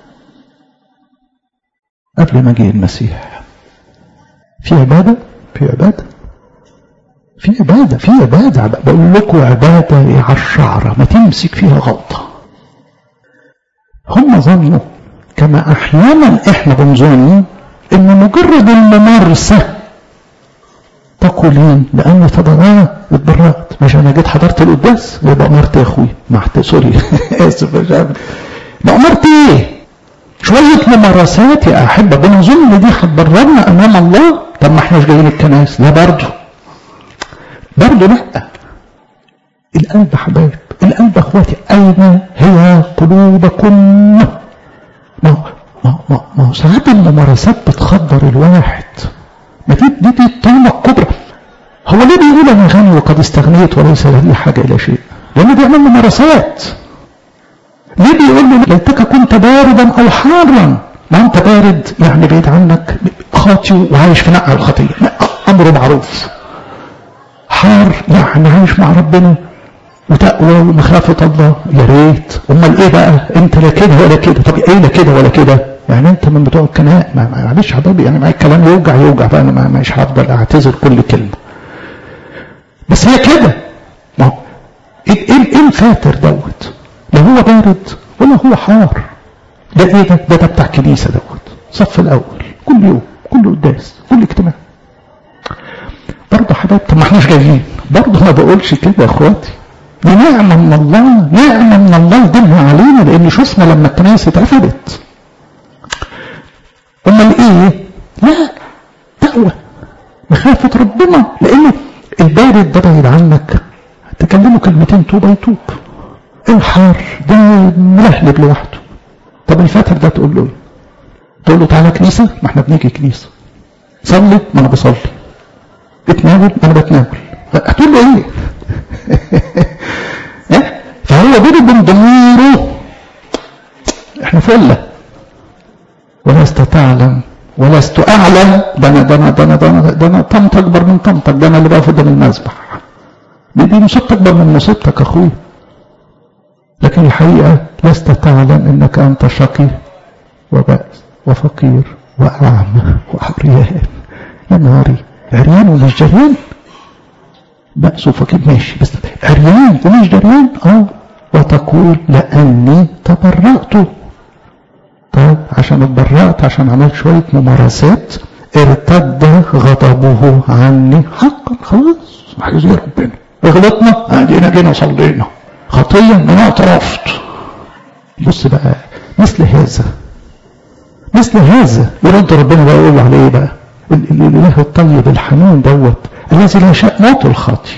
قبل مجيء المسيح في عبادة في عبادة في عبادة في عبادة بقول لكم عبادة على الشعرة ما تمسك فيها غلطة هم ظنوا كما أحيانا إحنا بنظن إن مجرد الممارسة تقولين لأني تضرعت اتبرأت مش أنا جيت حضرت القداس يبقى أمرت يا أخوي محت سوري آسف يا شباب ما أمرت إيه؟ شوية ممارسات يا أحبة بنظن دي هتبررنا أمام الله طب ما إحناش جايين الكنائس لا برضه برضه لا القلب حبايب القلب اخواتي اين هي قلوبكم ما ما ما ما هو ساعات الممارسات بتخدر الواحد ما دي دي, دي الطامة الكبرى هو ليه بيقول انا غني وقد استغنيت وليس لي حاجة الى شيء لانه بيعمل ممارسات ليه بيقول لي ليتك كنت باردا او حارا ما انت بارد يعني بعيد عنك خاطي وعايش في نقع الخطيه امره معروف حار يعني عايش مع ربنا وتقوى ومخافة الله يا ريت امال ايه بقى انت لا كده ولا كده طب ايه لا كده ولا كده يعني انت من بتوع الكناء معلش حبيبي يعني معايا الكلام يوجع يوجع بقى انا مش هفضل اعتذر كل كلمه بس هي كده ما هو ايه ايه الفاتر دوت لا هو بارد ولا هو حار ده ايه ده ده, ده بتاع كنيسه دوت صف الاول كل يوم كل قداس كل اجتماع برضه حبايب طب ما احناش جايين برضه ما بقولش كده يا اخواتي دي نعمة من الله نعمة من الله يديمها علينا لأن شفنا لما الكنائس اتقفلت أمال إيه؟ لا تقوى مخافة ربنا لأنه البارد ده بعيد عنك تكلمه كلمتين توبة يتوب الحار ده ملهلب لوحده طب الفاتر ده تقول له ايه؟ تقول له تعالى كنيسة ما احنا بنيجي كنيسة صلي ما انا بصلي اتناول ما انا بتناول هتقول له ايه؟ فهو بيني وبين ضميره احنا فله ولست تعلم ولست اعلم ده انا ده انا ده انا ده انا ده انا طمط اكبر من طمطك ده انا اللي بقى قدام المذبح دي دي مصيبتك اكبر من مصيبتك اخوي لكن الحقيقه لست تعلم انك انت شقي وبأس وفقير واعمى وعريان يا نهاري عريان ومش جريان بأس وفقير ماشي بس عريان ومش جريان اه وتقول لأني تبرأت طيب عشان اتبرأت عشان عملت شوية ممارسات ارتد غضبه عني حقا خلاص عايز ربنا غلطنا ادينا جينا صلينا خطية أنا اعترفت بص بقى مثل هذا مثل هذا يرد ربنا بقى يقول عليه بقى الاله الطيب الحنون دوت الذي لا شاء موت الخاطي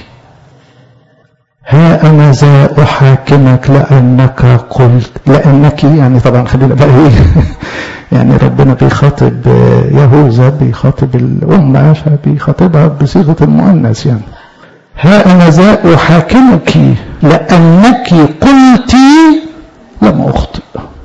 ها انا ذا احاكمك لانك قلت لانك يعني طبعا خلينا بقى ايه يعني ربنا بيخاطب يهوذا بيخاطب الامه فبيخاطبها بصيغه المؤنث يعني ها انا ذا احاكمك لانك قلت لم اخطئ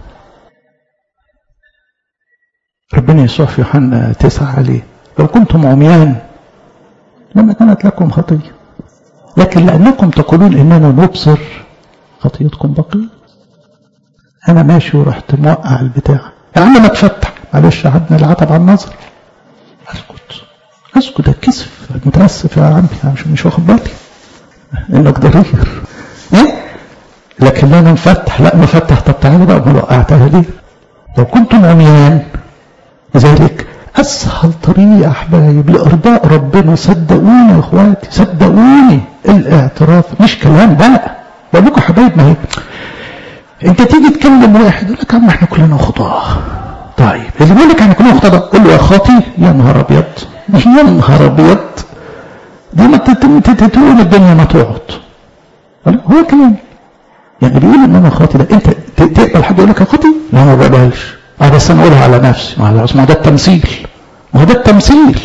ربنا يسوع في يوحنا تسعة عليه لو كنتم عميان لما كانت لكم خطية لكن لأنكم تقولون إننا نبصر خطيتكم بقية أنا ماشي ورحت موقع البتاع يا عم ما تفتح معلش عدنا العتب على النظر اسكت اسكت ده كسف متأسف يا عمي مش مش واخد بالي انك ضرير ايه لكن لا نفتح لا نفتح طب تعالوا بقى ما وقعتها ليه لو كنتم عميان لذلك أسهل طريق يا أحبايب لإرضاء ربنا صدقوني يا إخواتي صدقوني الاعتراف مش كلام بقى بقول لكم حبايب ما هي أنت تيجي تكلم واحد يقول لك يا عم إحنا كلنا خطاة طيب اللي بيقول لك إحنا كلنا خطاة قول له يا خاطي يا نهار أبيض يا نهار أبيض دي ما تقول الدنيا ما تقعد هو كلام يعني بيقول ان انا خاطي ده انت تقبل حد يقول لك يا خاطي؟ لا ما بقبلش اه بس انا اقولها على نفسي ما ده التمثيل ما هو ده التمثيل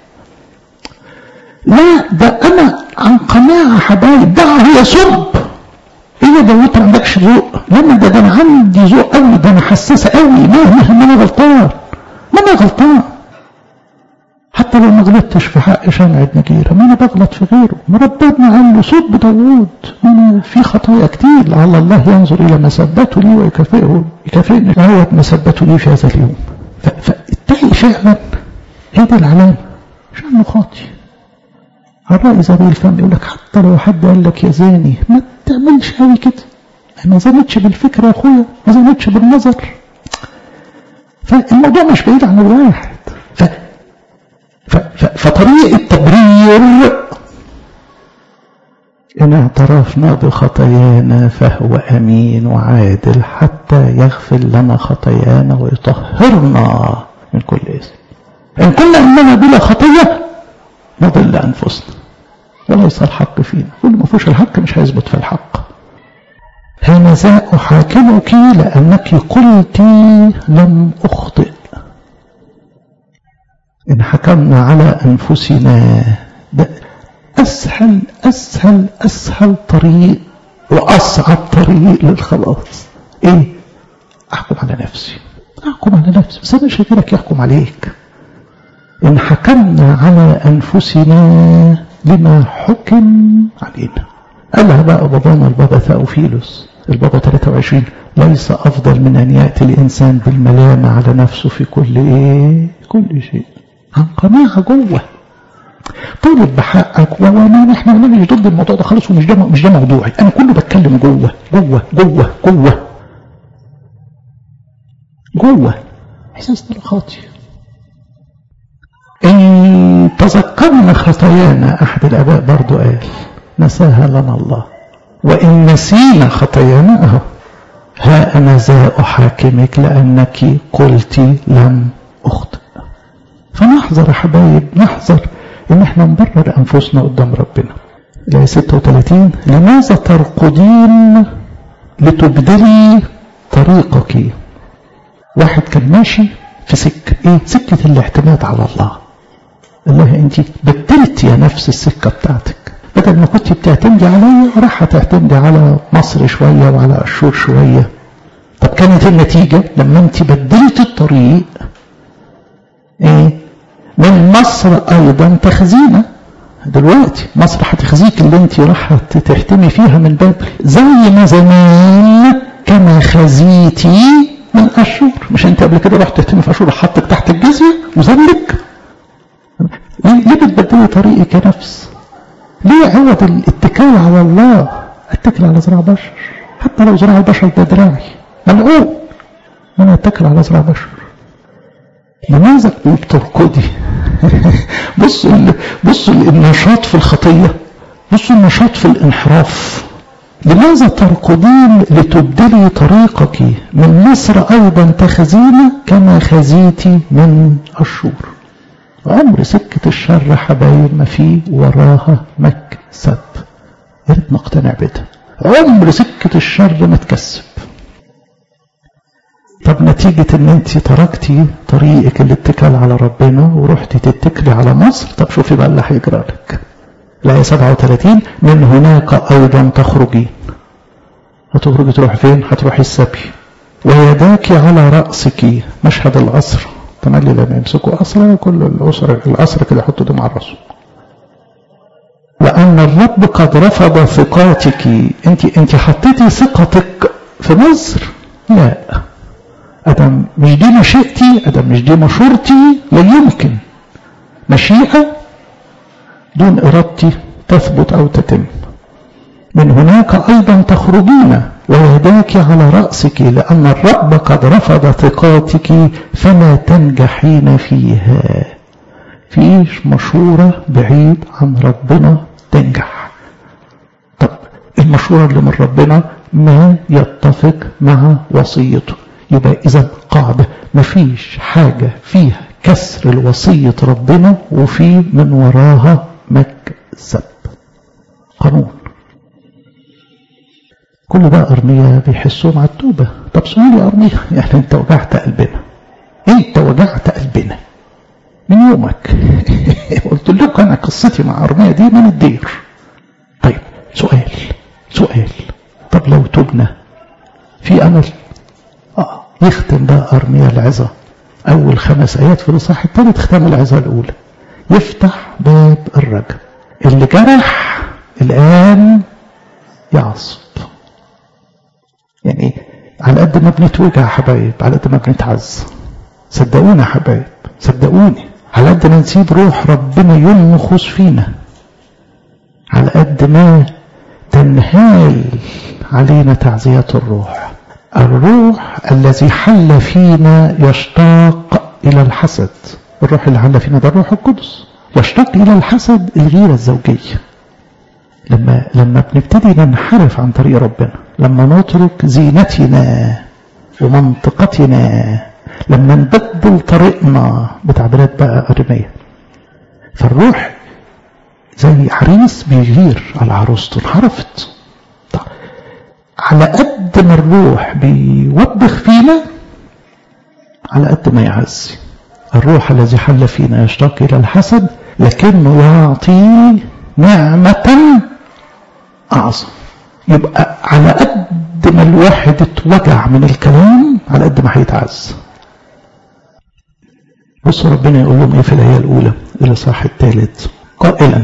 لا ده انا عن قناعه حبايب ده هي سب ايه ده انت ما عندكش ذوق لما ده, ده انا عندي ذوق قوي ده انا حساسه قوي مهما ما انا غلطان ما انا غلطان حتى لو ما غلطتش في حق شمعة نجيرة ما انا بغلط في غيره ما ربنا قال له صوت بداوود انا في خطايا كتير لعل الله ينظر الى مسبته لي ويكافئه يكافئني هو مسبته لي في هذا اليوم فالتقي فعلا هي دي العلامة مش انه خاطي الرأي زبيل الفم يقول لك حتى لو حد قال لك يا زاني ما تعملش قوي كده ما زانتش بالفكرة يا اخويا ما زانتش بالنظر فالموضوع مش بعيد عن الواحد ف... ف... ف... فطريق التبرير إن اعترفنا بخطايانا فهو أمين وعادل حتى يغفر لنا خطايانا ويطهرنا من كل إثم إن كنا إننا بلا خطية نضل أنفسنا وليس الحق فينا واللي ما فيهوش الحق مش هيثبت في الحق هذا أحاكمك لأنك قلت لم أخطئ إن حكمنا على أنفسنا ده أسهل أسهل أسهل طريق وأصعب طريق للخلاص إيه؟ أحكم على نفسي أحكم على نفسي بس أنا مش غيرك يحكم عليك إن حكمنا على أنفسنا لما حكم علينا قالها بقى بابانا البابا ثاوفيلوس البابا 23 ليس أفضل من أن يأتي الإنسان بالملامة على نفسه في كل إيه كل شيء عن قناعة جوه طالب بحقك وما نحن انا مش ضد الموضوع ده خالص ومش ده مش ده موضوعي انا كله بتكلم جوه جوه جوه جوه جوه احساس خاطئ ان تذكرنا خطايانا احد الاباء برضو قال نساها لنا الله وان نسينا خطايانا اهو ها انا ذا احاكمك لانك قلت لم اخطئ فنحذر يا حبايب نحذر ان احنا نبرر انفسنا قدام ربنا الآية 36 لماذا ترقدين لتبدلي طريقك واحد كان ماشي في سكة ايه سكة الاعتماد على الله الله انت بدلت يا نفس السكة بتاعتك بدل ما كنت بتعتمدي عليا راح تعتمدي على مصر شوية وعلى أشور شوية طب كانت النتيجة لما انت بدلت الطريق ايه من مصر ايضا تخزينه دلوقتي مصر هتخزيك اللي انت راح تحتمي فيها من بابل زي ما زمان كما خزيتي من اشور مش انت قبل كده رحت تحتمي في اشور حطك تحت الجزيه وذلك ليه بتبدلي طريقك يا نفس ليه عوض الاتكال على الله اتكل على ذراع بشر حتى لو ذراع البشر ده دراعي ملعون انا اتكل على ذراع بشر لماذا بتركضي بصوا بصوا النشاط في الخطيه بصوا النشاط في الانحراف لماذا تركضين لتبدلي طريقك من مصر أيضا تخزين كما خزيت من الشور عمر سكة الشر حبايب ما في وراها مكسب يا ريت نقتنع بده عمر سكة الشر ما تكسب طب نتيجة ان انت تركتي طريقك الاتكال على ربنا ورحتي تتكلي على مصر طب شوفي بقى اللي هيجرى لك الآية 37 من هناك أيضا تخرجين هتخرجي تروح فين هتروحي السبي ويداك على رأسك مشهد العصر تملي لما يمسكوا أسرى كل الأسر الأسرى كده يحطوا دم على راسه لأن الرب قد رفض ثقاتك أنت أنت حطيتي ثقتك في مصر لا أدم مش دي مشيئتي أدم مش دي مشورتي لا يمكن مشيئة دون إرادتي تثبت أو تتم من هناك أيضا تخرجين ويداك على رأسك لأن الرب قد رفض ثقاتك فلا تنجحين فيها فيش مشورة بعيد عن ربنا تنجح طب المشورة اللي من ربنا ما يتفق مع وصيته يبقى إذا قاعدة مفيش حاجة فيها كسر الوصية ربنا وفي من وراها مكسب قانون كل ده أرمية بيحسوه مع التوبة طب سؤال يا أرمية يعني أنت وجعت قلبنا أنت وجعت قلبنا من يومك قلت لكم أنا قصتي مع أرمية دي من الدير طيب سؤال سؤال طب لو تبنا في أمل آه يختم بقى أرمية العظة أول خمس آيات في الإصحاح الثالث ختام العظة الأولى يفتح باب الرجل اللي جرح الآن يعصب يعني على قد ما بنتوجع يا حبايب على قد ما بنتعز صدقوني يا حبايب صدقوني على قد ما نسيب روح ربنا ينخص فينا على قد ما تنهال علينا تعزيات الروح الروح الذي حل فينا يشتاق إلى الحسد الروح اللي حل فينا ده الروح القدس يشتاق إلى الحسد الغيرة الزوجية لما لما بنبتدي ننحرف عن طريق ربنا لما نترك زينتنا ومنطقتنا لما نبدل طريقنا بتعبيرات بقى أرمية فالروح زي عريس بيغير على عروسته انحرفت طيب. على قد ما الروح بيوبخ فينا على قد ما يعزي الروح الذي حل فينا يشتاق إلى الحسد لكنه يعطي نعمة أعظم يبقى على قد ما الواحد اتوجع من الكلام على قد ما هيتعز بصوا ربنا يقول لهم ايه في الآية الأولى الإصحاح الثالث قائلا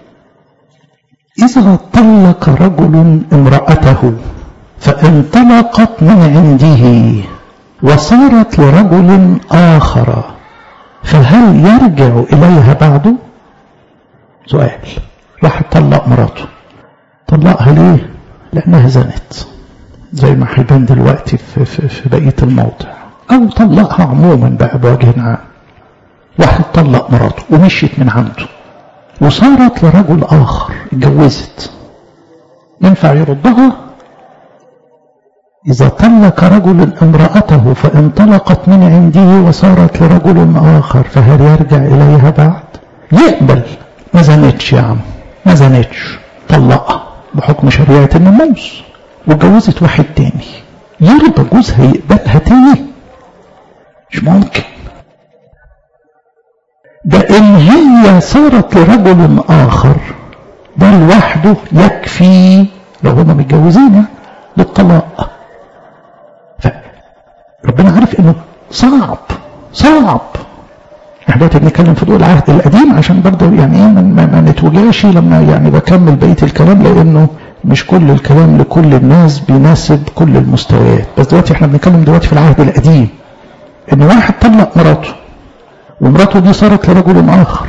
إذا طلق رجل امرأته فانطلقت من عنده وصارت لرجل آخر فهل يرجع إليها بعد سؤال واحد طلق مراته طلقها ليه لأنها زنت زي ما هيبان دلوقتي في, في, في بقية الموضع أو طلقها عموما بقى بوجه عام واحد طلق مراته ومشيت من عنده وصارت لرجل آخر اتجوزت ينفع يردها إذا طلق رجل امرأته فانطلقت من عنده وصارت لرجل آخر فهل يرجع إليها بعد يقبل ما زنتش يا عم ما زنتش طلقها بحكم شريعة الناموس واتجوزت واحد تاني يرضى جوزها يقبلها تاني مش ممكن ده ان هي صارت لرجل اخر ده لوحده يكفي لو هما متجوزين يعني للطلاق فربنا عارف انه صعب صعب احنا دلوقتي بنتكلم في ضوء العهد القديم عشان برضه يعني ايه ما, ما نتوجعش لما يعني بكمل بقيه الكلام لانه مش كل الكلام لكل الناس بيناسب كل المستويات بس دلوقتي احنا بنتكلم دلوقتي في العهد القديم ان واحد طلق مراته ومراته دي صارت لرجل اخر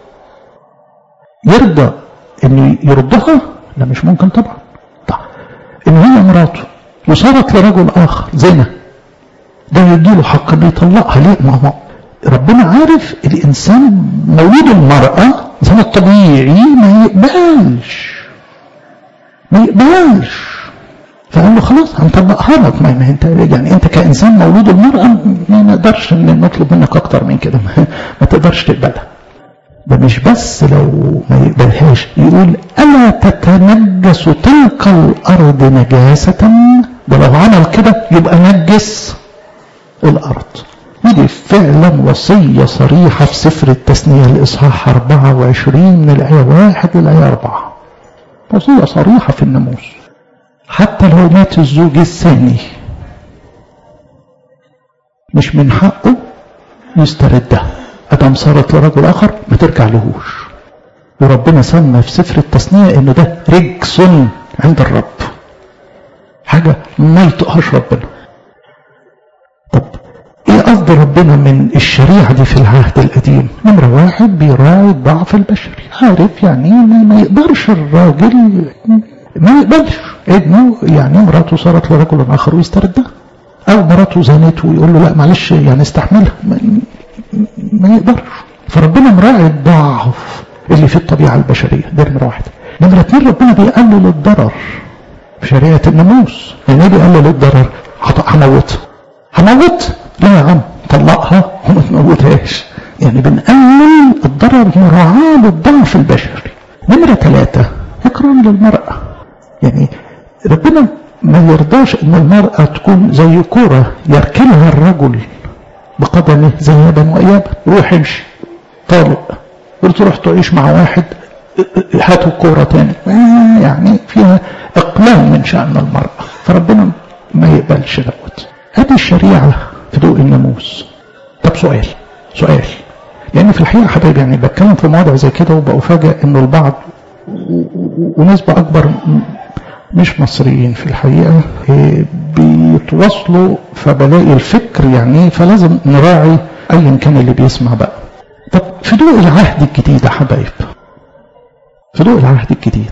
يرضى ان يردها لا مش ممكن طبعا طبعا ان هي مراته وصارت لرجل اخر زنا ده يديله حق بيطلقها ليه ما هو ربنا عارف الانسان مولود المراه الانسان الطبيعي ما يقبلش ما يقبلش فقال له خلاص هنطبقها لك ما انت يعني انت كانسان مولود المراه ما نقدرش نطلب منك اكتر من كده ما تقدرش تقبلها ده مش بس لو ما يقبلهاش يقول الا تتنجس تلك الارض نجاسه ده لو عمل كده يبقى نجس الارض ودي فعلا وصية صريحة في سفر التثنية الإصحاح 24 من الآية 1 للآية 4 وصية صريحة في الناموس حتى لو مات الزوج الثاني مش من حقه يستردها أدم صارت لرجل آخر ما ترجع لهوش وربنا سمى في سفر التثنية إنه ده رجس عند الرب حاجة ما يطقهاش ربنا طب ايه قصد ربنا من الشريعة دي في العهد القديم نمرة واحد بيراعي الضعف البشري عارف يعني ما يقدرش الراجل ما يقبلش ابنه يعني مراته صارت لرجل اخر ويستردها او مراته زنت ويقول له لا معلش يعني استحملها ما, ما يقدرش فربنا مراعي الضعف اللي في الطبيعة البشرية ده نمرة واحد نمرة اتنين ربنا بيقلل الضرر في شريعة الناموس النبي قلل الضرر هموتها هموت لا يا عم طلقها وما تموتهاش يعني بنقلل الضرر مراعاة للضعف البشري نمرة ثلاثة إكرام للمرأة يعني ربنا ما يرضاش ان المرأة تكون زي كرة يركنها الرجل بقدمه ذهابا وإيابا روح امشي طالق قلت روح تعيش مع واحد هاتوا كورة تاني يعني فيها إقلال من شأن المرأة فربنا ما يقبلش دوت هذه الشريعة في ضوء الناموس طب سؤال سؤال لأن في الحقيقة حبايبي يعني بتكلم في مواضع زي كده وبفاجئ إنه البعض ونسبة أكبر مش مصريين في الحقيقة بيتواصلوا فبلاقي الفكر يعني فلازم نراعي أيا كان اللي بيسمع بقى طب في ضوء العهد الجديد يا حبايب في ضوء العهد الجديد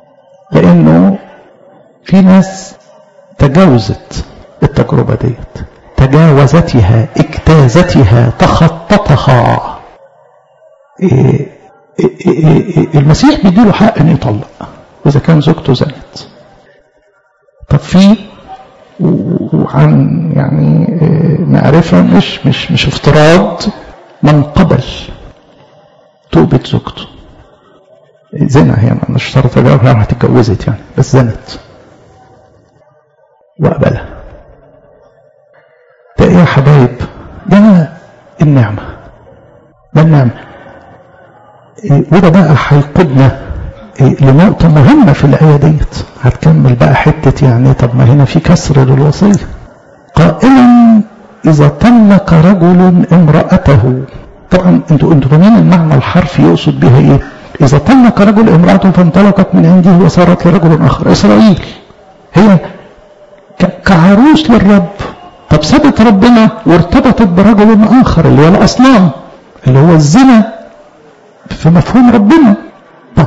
لأنه في ناس تجاوزت التجربة ديت تجاوزتها اجتازتها تخططها إيه إيه إيه المسيح بيديله حق ان يطلق اذا كان زوجته زنت طب في وعن يعني معرفة مش مش مش افتراض من قبل توبة زوجته زنا هي مش شرط انها اتجوزت يعني بس زنت وقبلها ده ايه يا حبايب ده النعمة ده النعمة إيه وده بقى هيقودنا إيه لنقطة مهمة في الآية ديت هتكمل بقى حتة يعني طب ما هنا في كسر للوصية قائلا إذا طلق رجل امرأته طبعا انتوا انتوا فاهمين المعنى الحرفي يقصد بها ايه؟ إذا طلق رجل امرأته فانطلقت من عنده وصارت لرجل آخر إسرائيل هي كعروس للرب طب سابت ربنا وارتبطت برجل آخر اللي هو الأصنام اللي هو الزنا في مفهوم ربنا طب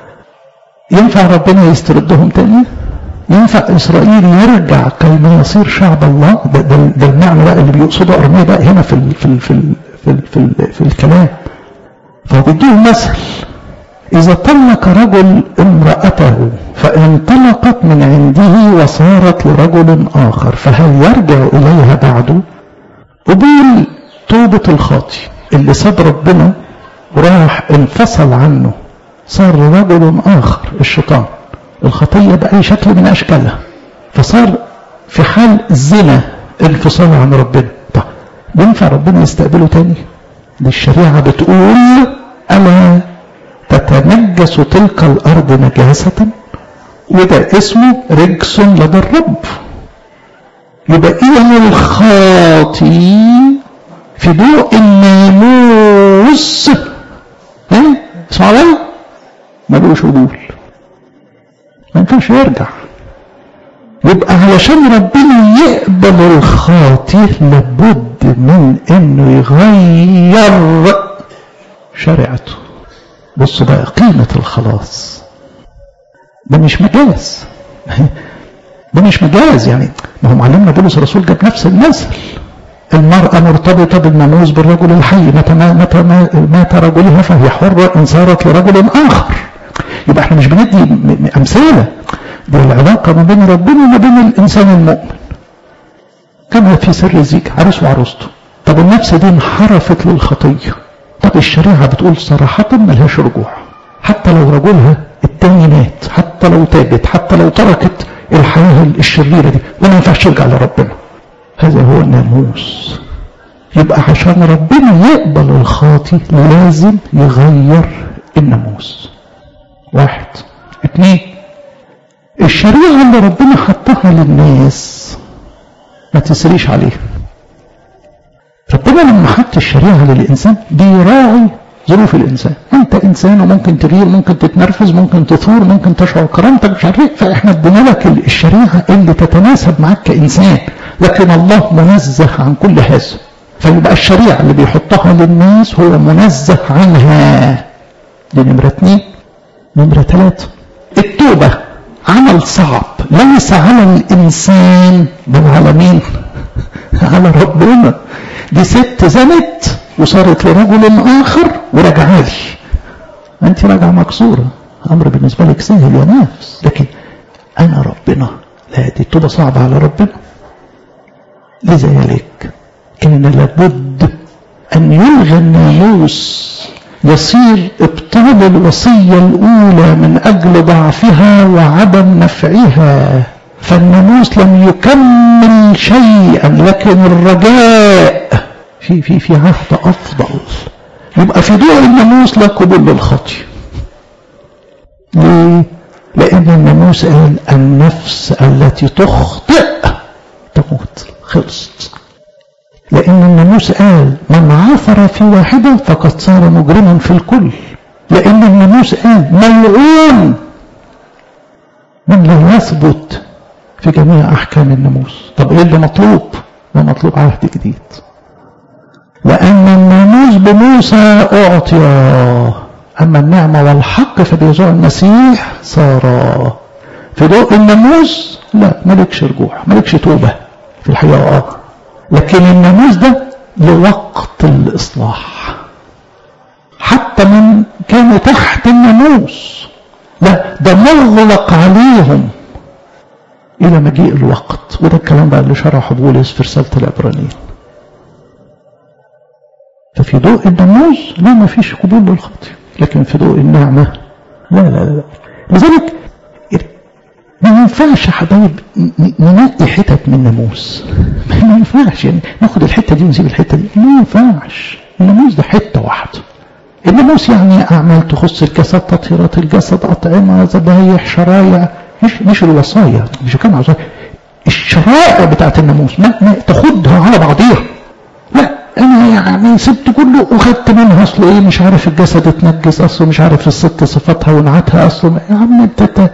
ينفع ربنا يستردهم تاني ينفع إسرائيل يرجع كيما يصير شعب الله ده, ده, ده المعنى بقى اللي بيقصده أرمية بقى هنا في ال في ال في ال في, ال في, ال في الكلام فبديه مثل إذا طلق رجل امرأته فانطلقت من عنده وصارت لرجل آخر فهل يرجع إليها بعد قبول توبة الخاطي اللي ساب ربنا وراح انفصل عنه صار رجل آخر الشيطان الخطية بأي شكل من أشكالها فصار في حال زنا انفصال عن ربنا طب ينفع ربنا يستقبله تاني دي الشريعة بتقول ألا تتنجس تلك الأرض نجاسة وده اسمه رجس لدى الرب يبقى إذا الخاطي في ضوء الناموس ها اسمعوا بقى ملوش قبول ما ينفعش يرجع يبقى علشان ربنا يقبل الخاطي لابد من انه يغير شريعته بصوا بقى قيمة الخلاص ده مش مجاز ده مش مجاز يعني ما هو معلمنا بولس الرسول جاب نفس المثل المرأة مرتبطة بالناموس بالرجل الحي متى متى مات رجلها فهي حرة إن صارت لرجل آخر يبقى احنا مش بندي أمثلة دي العلاقة ما بين ربنا وما بين الإنسان المؤمن كما في سر الزيج عريس وعروسته طب النفس دي انحرفت للخطية طب الشريعة بتقول صراحة ملهاش رجوع حتى لو رجلها التاني مات حتى لو تابت حتى لو تركت الحياة الشريرة دي وما ينفعش ترجع لربنا هذا هو الناموس يبقى عشان ربنا يقبل الخاطي لازم يغير الناموس واحد اتنين الشريعة اللي ربنا حطها للناس ما تسريش عليها ربنا لما حط الشريعة للإنسان بيراعي ظروف الإنسان أنت إنسان وممكن تغير ممكن تتنرفز ممكن تثور ممكن تشعر كرامتك مش عارف فإحنا ادينا لك الشريعة اللي تتناسب معك كإنسان لكن الله منزه عن كل هذا فيبقى الشريعة اللي بيحطها للناس هو منزه عنها دي نمرة اتنين نمرة ثلاثة التوبة عمل صعب ليس على الإنسان بل على مين؟ على ربنا دي ست زنت وصارت لرجل آخر ورجع لي أنت راجعة مكسورة أمر بالنسبة لك سهل يا نفس لكن أنا ربنا لا دي التوبة صعبة على ربنا لذلك كان لابد أن يلغى الناموس يصير ابطال الوصية الأولى من أجل ضعفها وعدم نفعها فالناموس لم يكمل شيئا لكن الرجاء في في في عهد أفضل يبقى في ضوء الناموس لا قبول للخطي ليه؟ لأن الناموس قال النفس التي تخطئ تموت خلصت لأن الناموس قال من عثر في واحدة فقد صار مجرما في الكل لأن الناموس قال ملعون من لا يثبت في جميع أحكام الناموس طب إيه اللي مطلوب؟ ما مطلوب عهد جديد لأن الناموس بموسى أعطي أما النعمة والحق فبيسوع المسيح صار في ضوء الناموس لا مالكش رجوع مالكش توبة في الحقيقة آه لكن الناموس ده لوقت الإصلاح حتى من كانوا تحت الناموس لا ده مغلق عليهم إلى مجيء الوقت وده الكلام بقى اللي شرحه بولس في رسالة العبرانيين ففي ضوء الناموس لا ما فيش قبول للخطية لكن في ضوء النعمة لا لا لا لذلك ما ينفعش يا حبايب ننقي حتت من الناموس ما ينفعش يعني ناخد الحته دي ونسيب الحته دي ما ينفعش الناموس ده حته واحده الناموس يعني اعمال تخص الجسد تطهيرات الجسد اطعمه ذبايح شرايع مش مش الوصايا مش كان وصايا الشرائع بتاعت الناموس ما, ما تاخدها على بعضيها لا انا يعني سبت كله وخدت منها اصل ايه مش عارف الجسد اتنجس اصله مش عارف الست صفاتها ونعتها اصله يا عم انت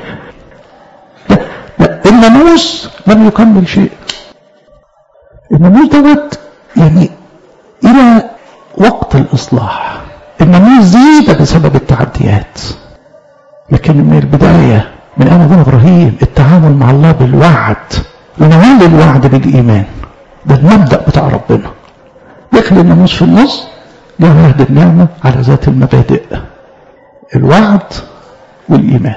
لا الناموس لم يكمل شيء الناموس دوت يعني الى وقت الاصلاح الناموس زيد بسبب التعديات لكن من البدايه من انا ابن ابراهيم التعامل مع الله بالوعد ونوال الوعد بالايمان ده المبدا بتاع ربنا دخل الناموس في النص جه عهد النعمه على ذات المبادئ الوعد والايمان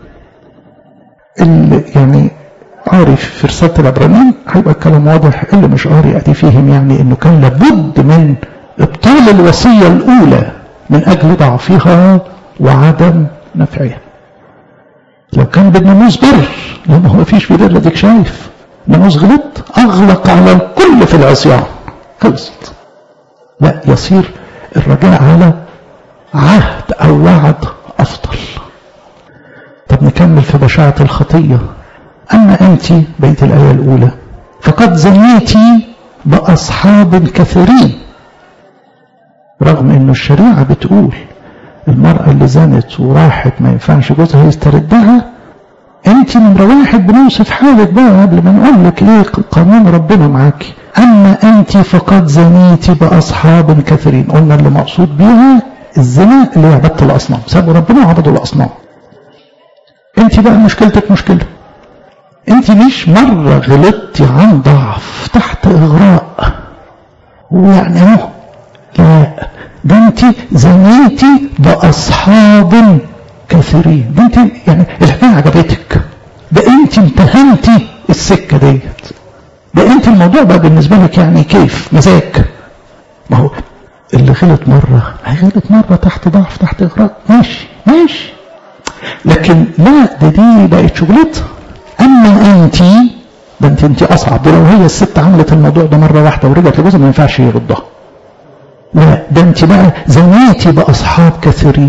اللي يعني قاري في رسالة العبرانيين هيبقى الكلام واضح اللي مش قاري ادي فيهم يعني انه كان لابد من ابطال الوصية الاولى من اجل ضعفها وعدم نفعها لو كان بالناموس بر لما هو فيش في بر اديك شايف ناموس غلط اغلق على الكل في العصيان خلصت لا يصير الرجاء على عهد او وعد افضل طب نكمل في بشاعة الخطية أما أنت بيت الآية الأولى فقد زنيتي بأصحاب كثيرين رغم أن الشريعة بتقول المرأة اللي زنت وراحت ما ينفعش جوزها يستردها انت نمرة واحد بنوصف حالك بقى قبل ما نقول لك ايه قانون ربنا معاكي اما انت فقد زنيتي باصحاب كثيرين قلنا اللي مقصود بيها الزنا اللي هي عباده الاصنام سابوا ربنا وعبدوا الاصنام انت بقى مشكلتك مشكلة انت مش مرة غلطتي عن ضعف تحت اغراء ويعني اهو لا ده انت زنيتي باصحاب كثيرين ده انت يعني الحكاية عجبتك ده انت امتهنتي السكة ديت ده انت الموضوع بقى بالنسبة لك يعني كيف مزاج ما هو اللي غلط مرة هيغلط مرة تحت ضعف تحت إغراء ماشي ماشي لكن لا ده دي بقت شغلتها أما أنت ده أنت أنت أصعب ده لو هي الست عملت الموضوع ده مرة واحدة ورجعت لجوزها ما ينفعش يردها لا ده أنت بقى زنيتي بأصحاب كثيرين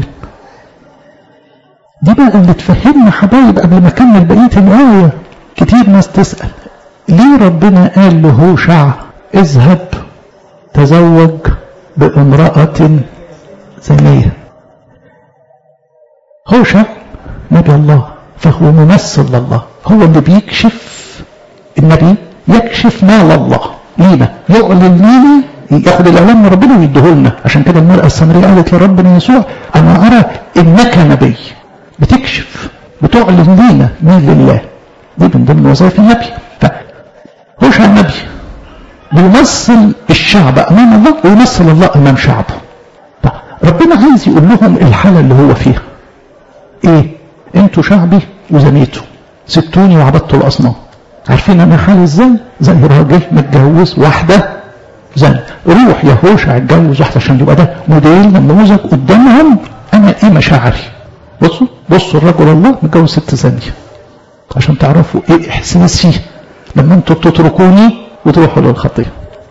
دي بقى اللي تفهمنا حبايب قبل ما أكمل بقية الآية كتير ناس تسأل ليه ربنا قال لهوشع اذهب تزوج بامرأة زانية هوشع نبي الله فهو ممثل لله هو اللي بيكشف النبي يكشف ما لله لينا يعلن لينا ياخد الاعلان من ربنا ويديه لنا عشان كده المرأة السامرية قالت لربنا يسوع انا ارى انك نبي بتكشف بتعلن لينا مين لله دي من ضمن وظائف النبي فهوشع النبي بيمثل الشعب امام الله ويمثل الله امام شعبه ربنا عايز يقول لهم الحاله اللي هو فيها ايه انتوا شعبي وزنيتوا سبتوني وعبدتوا الاصنام عارفين انا حالي ازاي زي راجل متجوز واحده زن روح يا هوشع اتجوز واحده عشان يبقى ده موديل نموذج قدامهم انا ايه مشاعري بصوا بصوا الرجل الله متجوز ست زانيه عشان تعرفوا ايه احساسي لما انتوا بتتركوني وتروحوا للخطيه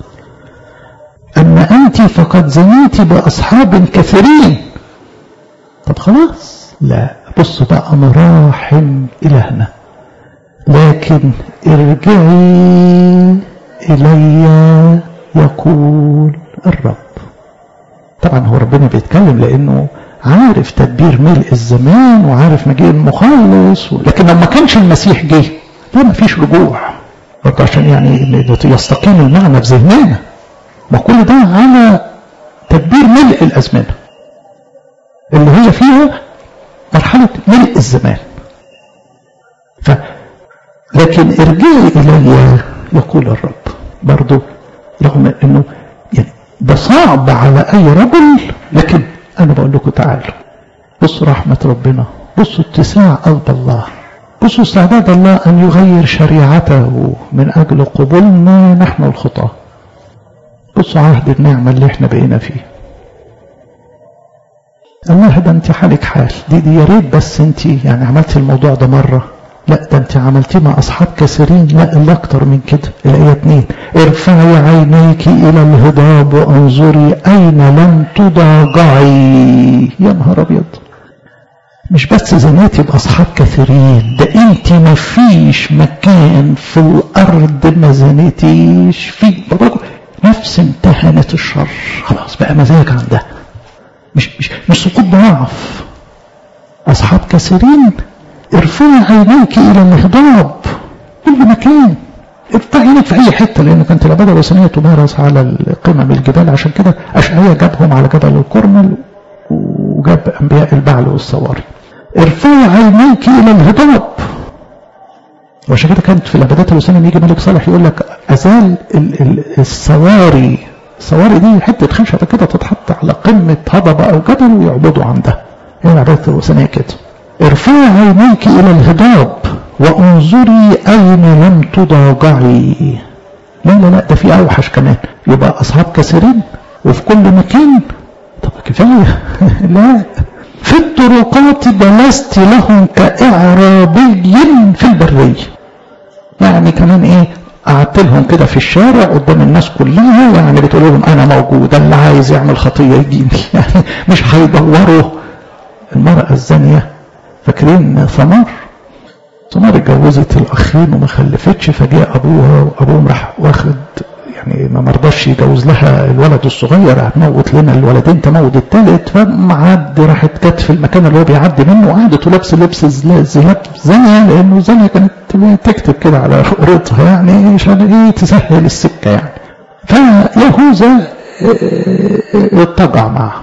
اما انت فقد زنيت باصحاب كثيرين طب خلاص لا بصوا بقى مراحم الهنا لكن ارجعي الي يقول الرب طبعا هو ربنا بيتكلم لانه عارف تدبير ملء الزمان وعارف مجيء المخلص لكن لما كانش المسيح جه لا ما فيش رجوع برضه عشان يعني يستقيم المعنى في ذهننا ما كل ده على تدبير ملء الازمنه اللي هي فيها مرحله ملء الزمان ف لكن ارجعي الي يقول الرب برضه رغم انه يعني ده صعب على اي رجل لكن انا بقول لكم تعالوا بصوا رحمه ربنا بصوا اتساع قلب الله بصوا استعداد الله أن يغير شريعته من أجل قبولنا نحن الخطاة بصوا عهد النعمة اللي احنا بقينا فيه الله ده انت حالك حال دي, دي يا ريت بس انت يعني عملتي الموضوع ده مرة لا ده انت عملتيه مع اصحاب كثيرين لا اللي اكتر من كده الايه اتنين ارفعي عينيك الى الهضاب وانظري اين لم تضاجعي يا نهار ابيض مش بس زنيتي باصحاب كثيرين ده انت ما فيش مكان في الارض ما زنيتيش فيه نفس امتهنت الشر خلاص بقى مزاج عندها مش مش مش سقوط ضعف اصحاب كثيرين ارفعي عينيك الى المهضاب كل مكان ارفعي عينك في اي حته لان كانت العباده الوثنيه تمارس على قمم الجبال عشان كده اشعياء جابهم على جبل الكرمل وجاب انبياء البعل والصواري ارفعي عينيك الى الهضاب وعشان كده كانت في العبادات الوثنيه يجي ملك صالح يقول لك ازال ال ال الصواري الصواري دي حته خشبه كده تتحط على قمه هضبه او جبل ويعبدوا عندها هي العبادات الوثنيه كده ارفعي عينيك الى الهضاب وانظري اين لم تضاجعي لا لا لا ده في اوحش كمان يبقى اصحاب كثيرين وفي كل مكان طب كفايه لا في الطرقات جلست لهم كاعرابي في البريه يعني كمان ايه قعدت لهم كده في الشارع قدام الناس كلها يعني بتقول لهم انا موجود اللي عايز يعمل خطيه يجيني يعني مش هيدوروا المراه الزانيه فاكرين ثمار ثمار اتجوزت الاخين وما خلفتش فجاء ابوها وابوهم راح واخد يعني ما مرضاش يجوز لها الولد الصغير هتموت لنا الولدين تموت الثالث فمعدي راحت جت في المكان اللي هو بيعدي منه وقعدت ولابس لبس ذهب زانيه لانه زانيه كانت تكتب كده على رقرتها يعني عشان ايه تسهل السكه يعني فيهوذا اتجع معه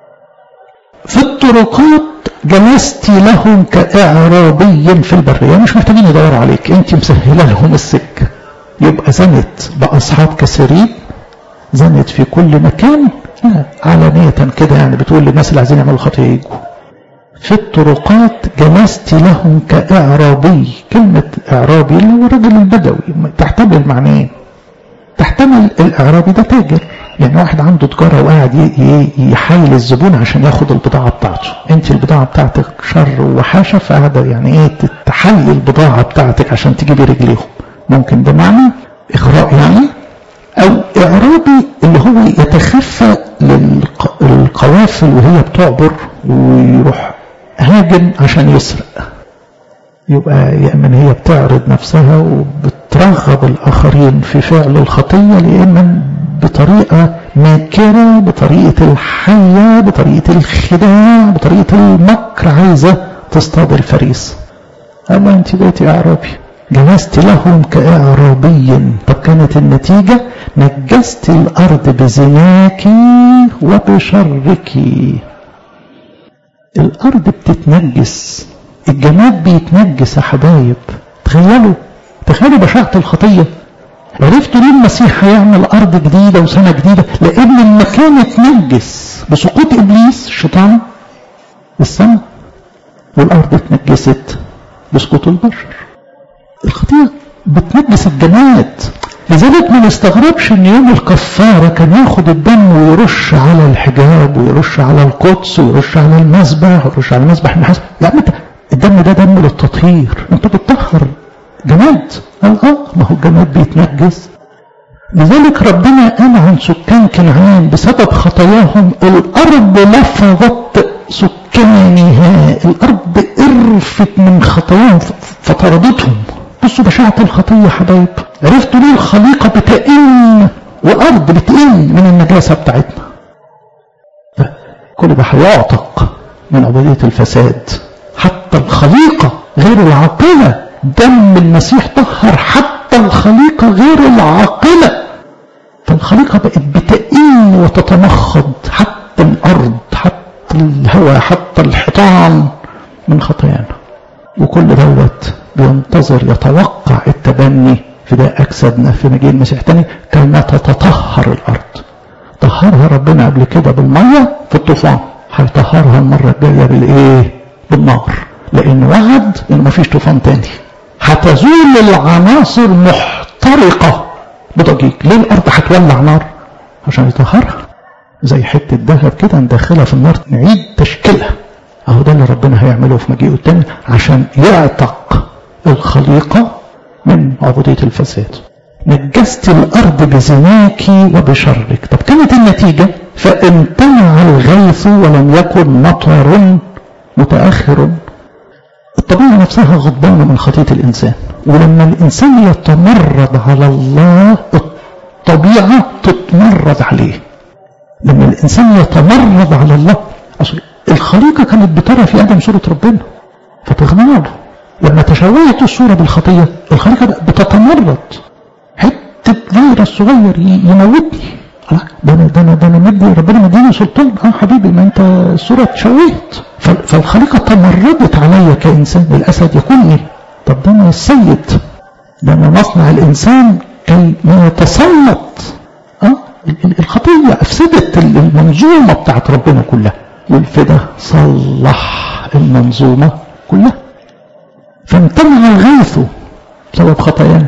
في الطرقات جلست لهم كإعرابي في البرية مش محتاجين يدوروا عليك انت مسهلة لهم السكة يبقى زنت بأصحاب كثيرين زنت في كل مكان علانية كده يعني بتقول للناس اللي عايزين يعملوا خطية يجوا في الطرقات جلست لهم كإعرابي كلمة إعرابي اللي هو الرجل البدوي تحتمل معنيين تحتمل الإعرابي ده تاجر يعني واحد عنده تجارة وقاعد يحايل الزبون عشان ياخد البضاعة بتاعته انت البضاعة بتاعتك شر وحاشة فقاعدة يعني ايه تحلي البضاعة بتاعتك عشان تجيبي رجليهم ممكن بمعنى إغراء يعني أو إعرابي اللي هو يتخفى للقوافل وهي بتعبر ويروح هاجم عشان يسرق يبقى يا اما هي بتعرض نفسها وبترغب الاخرين في فعل الخطيه يا اما بطريقه ماكره بطريقه الحيه بطريقه الخداع بطريقه المكر عايزه تصطاد الفريس اما انت بقيتي اعرابي جلست لهم كاعرابي طب كانت النتيجه نجست الارض بزناك وبشرك الارض بتتنجس الجماد بيتنجس يا حبايب تخيلوا تخيلوا بشاعة الخطية عرفتوا ليه المسيح هيعمل أرض جديدة وسنة جديدة لأن المكان اتنجس بسقوط إبليس الشيطان السماء والأرض اتنجست بسقوط البشر الخطية بتنجس الجماد لذلك ما نستغربش ان يوم الكفارة كان ياخد الدم ويرش على الحجاب ويرش على القدس ويرش على المسبح ويرش على المسبح النحاس لا انت الدم ده دم للتطهير انت بتطهر جماد قال اه ما هو الجماد بيتنجس لذلك ربنا قال عن سكان كنعان بسبب خطاياهم الارض لفظت سكانها الارض قرفت من خطاياهم فطردتهم بصوا بشاعة الخطية حبايب عرفتوا ليه الخليقة بتئن وارض بتئن من النجاسة بتاعتنا كل ده هيعتق من عبودية الفساد حتى الخليقة غير العاقلة دم المسيح طهر حتى الخليقة غير العاقلة فالخليقة بقت بتئن وتتمخض حتى الأرض حتى الهواء حتى الحيطان من خطايانا وكل دوت بينتظر يتوقع التبني في ده أجسادنا في مجيء المسيح تاني كما تتطهر الأرض طهرها ربنا قبل كده بالمية في الطوفان هيطهرها المرة الجاية بالإيه؟ بالنار لأن وعد إن مفيش طوفان تاني هتزول العناصر محترقة بضجيج ليه الأرض هتولع نار؟ عشان يطهرها زي حتة ذهب كده ندخلها في النار نعيد تشكيلها أهو ده اللي ربنا هيعمله في مجيئه التاني عشان يعتق الخليقة من عبودية الفساد نجست الأرض بزناك وبشرك طب كانت النتيجة فامتنع الغيث ولم يكن مطر متأخر الطبيعة نفسها غضبانة من خطية الإنسان ولما الإنسان يتمرد على الله الطبيعة تتمرد عليه لما الإنسان يتمرد على الله أصل الخليقة كانت بترى في آدم صورة ربنا فتغنى له لما تشوهت الصورة بالخطية الخليقة بتتمرد حتة فيروس صغير يموتني ده انا ده انا ده انا مدي ربنا مديني سلطان اه حبيبي ما انت الصوره اتشوهت فالخليقه تمردت عليا كانسان الاسد يكونني طب ده انا السيد ده انا مصنع الانسان كي ما يتسلط اه الخطيه افسدت المنظومه بتاعت ربنا كلها والفدا صلح المنظومه كلها فامتنع الغيث بسبب خطايانا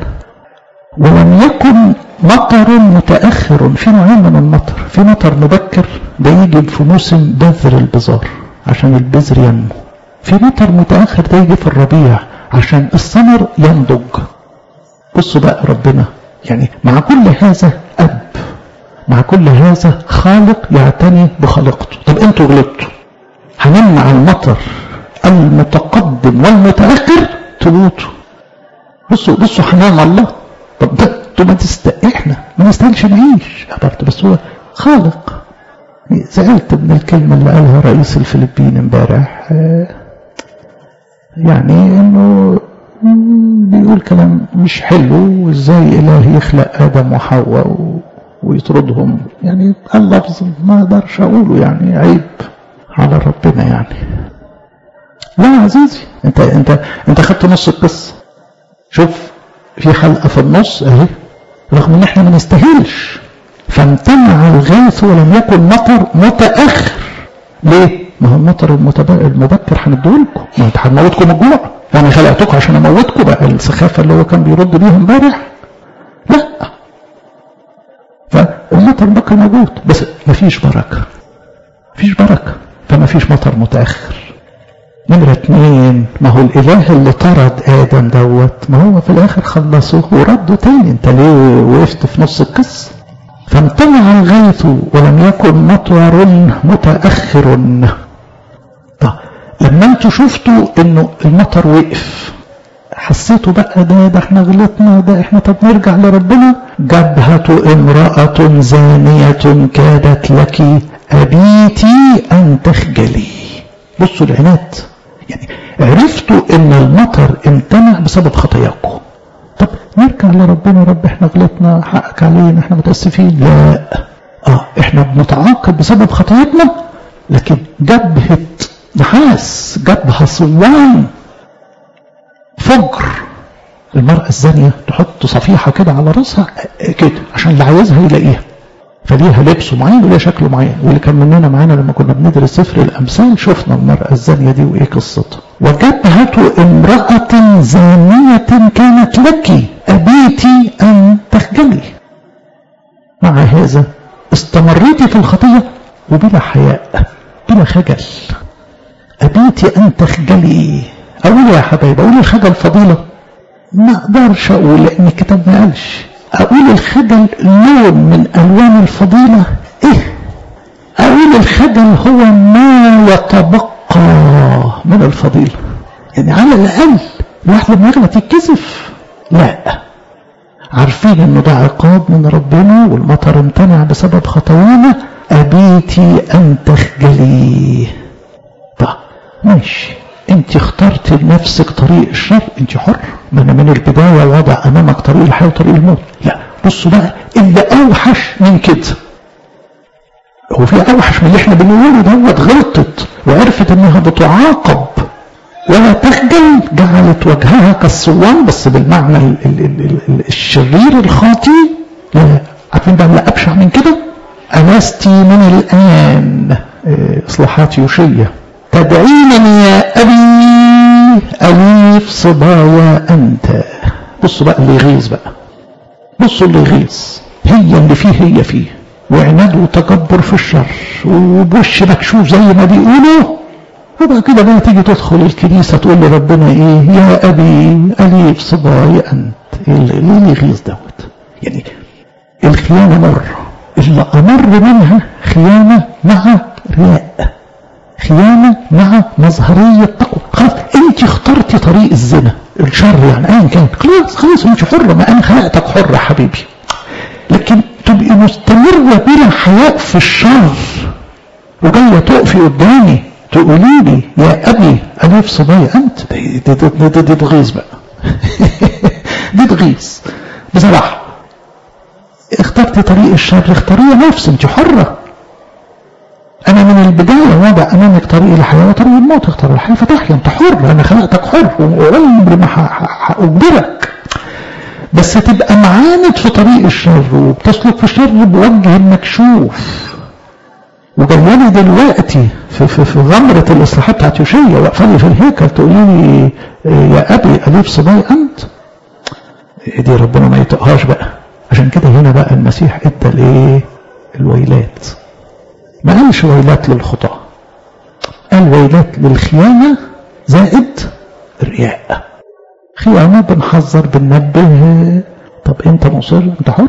ولم يكن مطر متأخر في نوعين من المطر في مطر مبكر ده يجي في موسم بذر البذار عشان البذر ينمو في مطر متأخر ده يجي في الربيع عشان الثمر ينضج بصوا بقى ربنا يعني مع كل هذا أب مع كل هذا خالق يعتني بخلقته طب انتوا غلطتوا هنمنع المطر المتقدم والمتأخر تموتوا بصوا بصوا حنان الله طب ده انتوا ما تست احنا ما نستاهلش نعيش برضه بس هو خالق زعلت من الكلمة اللي قالها رئيس الفلبين امبارح يعني انه بيقول كلام مش حلو وازاي اله يخلق ادم وحواء ويطردهم يعني اللفظ ما اقدرش اقوله يعني عيب على ربنا يعني لا يا عزيزي انت انت انت خدت نص القصه شوف في حلقه في النص اهي رغم ان احنا ما نستاهلش فامتنع الغيث ولم يكن مطر متاخر ليه ما هو المطر المبكر هنديهولكم ما انت هنموتكم الجوع انا خلقتكم عشان اموتكم بقى السخافه اللي هو كان بيرد بيها امبارح لا فالمطر المبكر موجود بس ما فيش بركه فيش بركه فما فيش مطر متاخر نمرة اتنين ما هو الإله اللي طرد آدم دوت ما هو في الآخر خلصه ورده تاني أنت ليه وقفت في نص القصة فامتنع الغيث ولم يكن مطر متأخر طب لما انتوا شفتوا انه المطر وقف حسيتوا بقى ده ده احنا غلطنا ده احنا طب نرجع لربنا جبهة امرأة زانية كادت لك أبيتي أن تخجلي بصوا العناد يعني عرفتوا ان المطر امتنع بسبب خطاياكم طب نرجع لربنا رب احنا غلطنا حقك علينا احنا متاسفين لا اه احنا بنتعاقب بسبب خطاياتنا لكن جبهة نحاس جبهة صوان فجر المرأة الزانية تحط صفيحة كده على راسها كده عشان اللي عايزها يلاقيها فليها لبسه معين وليها شكله معين واللي كان مننا معانا لما كنا بندرس سفر الامثال شفنا المراه الزانيه دي وايه قصتها وجبهة امرأة زانية كانت لك أبيتي أن تخجلي مع هذا استمريتي في الخطية وبلا حياء بلا خجل أبيتي أن تخجلي أقول يا حبايب أقول الخجل فضيلة ما أقدرش أقول لأن الكتاب ما قالش أقول الخجل لون من ألوان الفضيلة إيه أقول الخجل هو ما يتبقى من الفضيلة يعني على الأقل الواحد لما يغلط يتكسف لا عارفين انه ده عقاب من ربنا والمطر امتنع بسبب خطوانا أبيتي أن تخجلي طب ماشي انت اخترت لنفسك طريق الشر انت حر ما انا من البدايه وضع امامك طريق الحياه وطريق الموت لا بصوا بقى اللي اوحش من كده هو في اوحش من اللي احنا بنقوله دوت غلطت وعرفت انها بتعاقب ولا تخجل جعلت وجهها كالصوان بس بالمعنى ال ال ال ال الشرير الخاطي لا عارفين بقى لا ابشع من كده ألست من الآن إصلاحات يوشية تدعينني يا أبي أليف صبايا أنت بصوا بقى اللي يغيظ بقى بصوا اللي يغيظ هي اللي فيه هي فيه وعناد وتكبر في الشر وبوش مكشوف زي ما بيقولوا وبقى كده بقى تيجي تدخل الكنيسة تقول لربنا ايه يا أبي أليف صبايا أنت ايه اللي يغيظ دوت يعني الخيانة مر اللي أمر منها خيانة مع رياء خيانة مع مظهرية تقوى خلاص انت اخترتي طريق الزنا الشر يعني ايا كان خلاص خلاص انت حرة ما انا خلقتك حرة حبيبي لكن تبقي مستمرة بلا حياء في الشر وجاية تقفي قدامي تقولي لي يا ابي الف صبايا انت دي, دي, دي, دي, دي تغيظ بقى دي تغيظ بصراحة اخترتي طريق الشر اختاريه نفس انت حرة انا من البداية وضع امامك طريق الحياة وطريق الموت اختار الحياة فتحيا انت حر انا خلقتك حر وعمري ما هأجبرك بس تبقى معاند في طريق الشر وبتسلك في الشر بوجه مكشوف وجايه دلوقتي في, في, في غمرة الإصلاحات بتاعت يوشية واقفة لي في الهيكل تقولي لي يا أبي أليف صباي أنت دي ربنا ما يطقهاش بقى عشان كده هنا بقى المسيح ادى الايه الويلات ما قالش ويلات للخطاة قال ويلات للخيانة زائد الرياء خيانة بنحذر بننبه طب انت مصر انت حر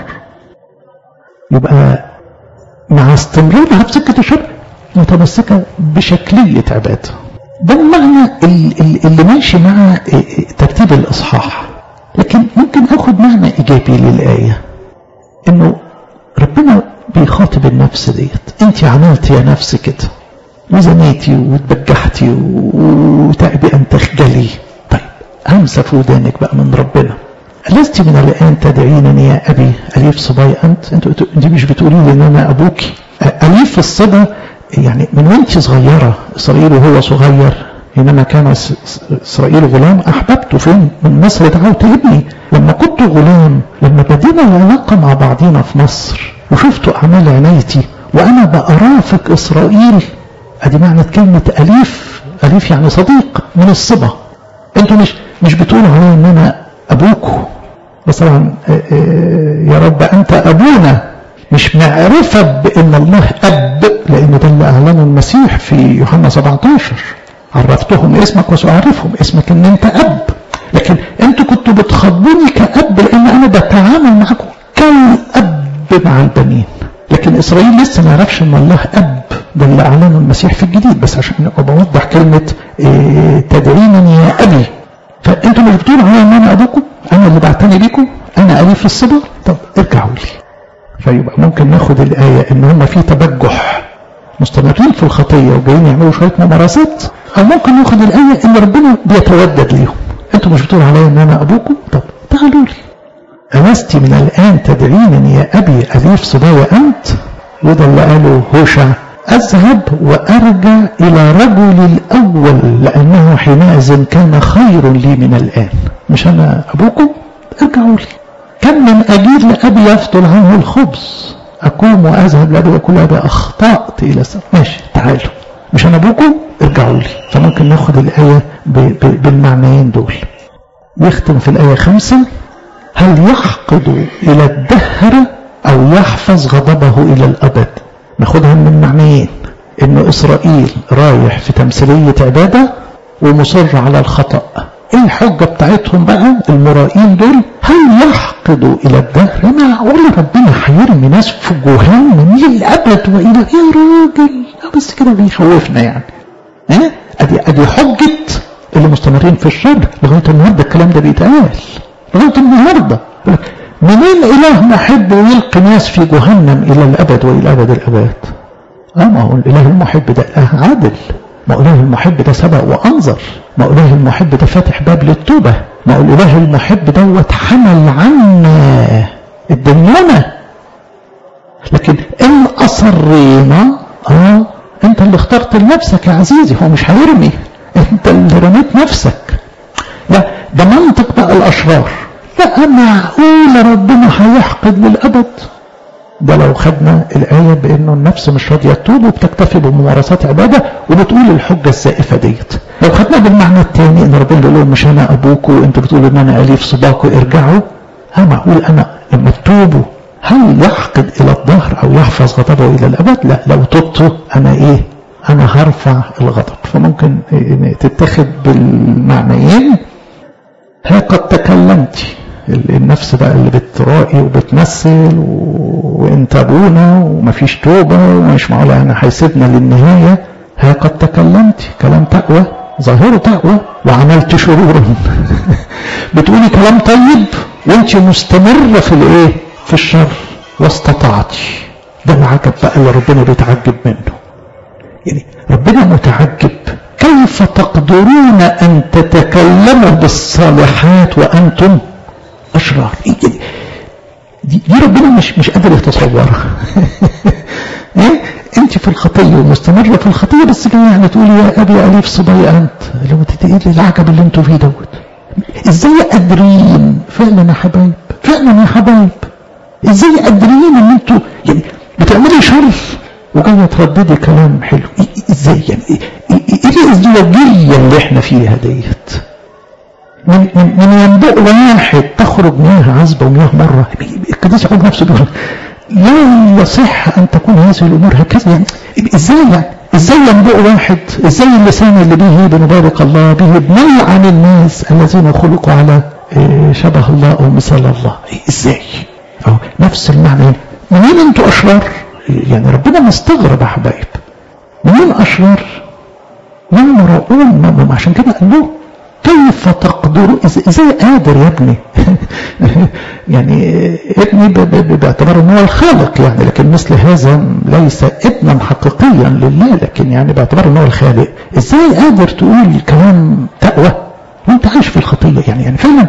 يبقى مع استمرارها في سكة الشر متمسكة بشكلية عبادة ده المعنى اللي ماشي مع ترتيب الإصحاح لكن ممكن اخد معنى ايجابي للآية انه ربنا بيخاطب النفس ديت انت عملتي يا نفس كده وزنيتي واتبجحتي وتعبي ان تخجلي طيب همسة في ودانك بقى من ربنا ألست من الآن تدعينني يا أبي أليف صباي أنت أنت, انت مش بتقولي لي إن أنا أبوك أليف الصبا يعني من وانت صغيرة إسرائيل وهو صغير حينما كان إسرائيل غلام أحببته فين من مصر دعوت ابني لما كنت غلام لما بدينا العلاقة مع بعضينا في مصر وشفت أعمال عنايتي وأنا بأرافق إسرائيل ادي معنى كلمة أليف أليف يعني صديق من الصبا انتوا مش مش بتقولوا علي ان انا ابوكم بس طبعا يا رب انت ابونا مش معرفة بان الله اب لان ده اللي اعلنه المسيح في يوحنا 17 عرفتهم اسمك وسأعرفهم اسمك ان انت اب لكن انتوا كنتوا بتخاطبوني كاب لان انا بتعامل معكم كالاب مع البنين لكن اسرائيل لسه ما يعرفش ان الله اب ده اللي اعلنه المسيح في الجديد بس عشان ابقى بوضح كلمه إيه تدعينني يا ابي فانتوا مش بتقولوا عليا ان انا ابوكم انا اللي بعتني بيكم انا اليف الصبا طب ارجعوا لي فيبقى ممكن ناخد الايه ان هم في تبجح مستمرين في الخطيه وجايين يعملوا شويه ممارسات او ممكن ناخد الايه ان ربنا بيتودد ليهم انتوا مش بتقولوا عليا ان انا ابوكم طب تعالوا لي ألست من الآن تدعينني يا أبي أليف صبايا أنت وده اللي قاله هوشع أذهب وأرجع إلى رجلي الأول لأنه حينئذ كان خير لي من الآن مش أنا أبوكم ارجعوا لي كم من أجير لأبي يفضل عنه الخبز أقوم وأذهب لأبي وأقول أبي أخطأت إلى سنة ماشي تعالوا مش أنا أبوكم ارجعوا لي فممكن ناخد الآية بالمعنيين دول يختم في الآية خمسة هل يحقد إلى الدهر أو يحفظ غضبه إلى الأبد ناخدها من معنيين إنه إسرائيل رايح في تمثيلية عبادة ومصر على الخطأ إيه الحجة بتاعتهم بقى المرائين دول هل يحقد إلى الدهر معقول ربنا هيرمي ناس في جهنم للأبد وإلى يا راجل بس كده بيخوفنا يعني ها أدي أدي حجة اللي مستمرين في الشر لغاية النهارده الكلام ده بيتقال لغاية النهاردة منين إله محب ويلقي ناس في جهنم إلى الأبد وإلى أبد الأبد آه ما هو الإله المحب ده إله عادل ما هو الإله المحب ده سبق وأنظر ما هو الإله المحب ده فاتح باب للتوبة ما هو الإله المحب دوت حمل عنا الدنيانة لكن إن أصرينا آه أنت اللي اخترت لنفسك يا عزيزي هو مش هيرمي أنت اللي رميت نفسك لا ده منطق بقى الأشرار لا معقول ربنا هيحقد للأبد ده لو خدنا الآية بأنه النفس مش راضية تتوب وبتكتفي بممارسات عبادة وبتقول الحجة الزائفة ديت لو خدنا بالمعنى الثاني ان ربنا بيقول لهم مش انا ابوكوا انتوا بتقولوا ان انا اليف صباكوا ارجعوا ها معقول انا لما تتوبوا هل يحقد الى الظهر او يحفظ غضبه الى الابد لا لو تبتوا انا ايه انا هرفع الغضب فممكن تتخذ بالمعنيين ها قد تكلمت النفس بقى اللي بترائي وبتمثل وانت ابونا ومفيش توبة ومش معقول انا هيسيبنا للنهاية ها قد تكلمت كلام تقوى ظاهره تقوى وعملت شرورا بتقولي كلام طيب وانت مستمرة في الايه في الشر واستطعتي ده العجب بقى اللي ربنا بيتعجب منه يعني ربنا متعجب كيف تقدرون أن تتكلموا بالصالحات وأنتم أشرار دي, دي ربنا مش مش قادر يتصورها إيه؟ أنت في الخطية ومستمرة في الخطية بس كده يعني تقولي يا أبي أليف صبي أنت لو تتقل العجب اللي أنتوا فيه دوت إزاي قادرين فعلا يا حبايب فعلا يا حبايب إزاي قادرين إن أنتوا يعني بتعملي شر وجايه ترددي كلام حلو ازاي يعني ايه الازدواجيه اللي احنا فيها ديت من من من ينبوء واحد تخرج مياه عذبه ومياه مره القديس يعقوب نفسه بيقول لا يصح ان تكون هذه الامور هكذا يعني ازاي يعني ازاي ينبوء واحد ازاي اللسان اللي به بنبارك الله به بنلعن الناس الذين خلقوا على شبه الله او مثال الله ازاي أو نفس المعنى منين انتوا اشرار يعني ربنا مستغرب يا حبايب منين اشرار من مرؤون عشان كده قال له كيف تقدروا ازاي قادر يا ابني يعني ابني باعتبار ان هو الخالق يعني لكن مثل هذا ليس ابنا حقيقيا لله لكن يعني باعتبار ان هو الخالق ازاي قادر تقول كلام تقوى وانت عايش في الخطيه يعني يعني فعلا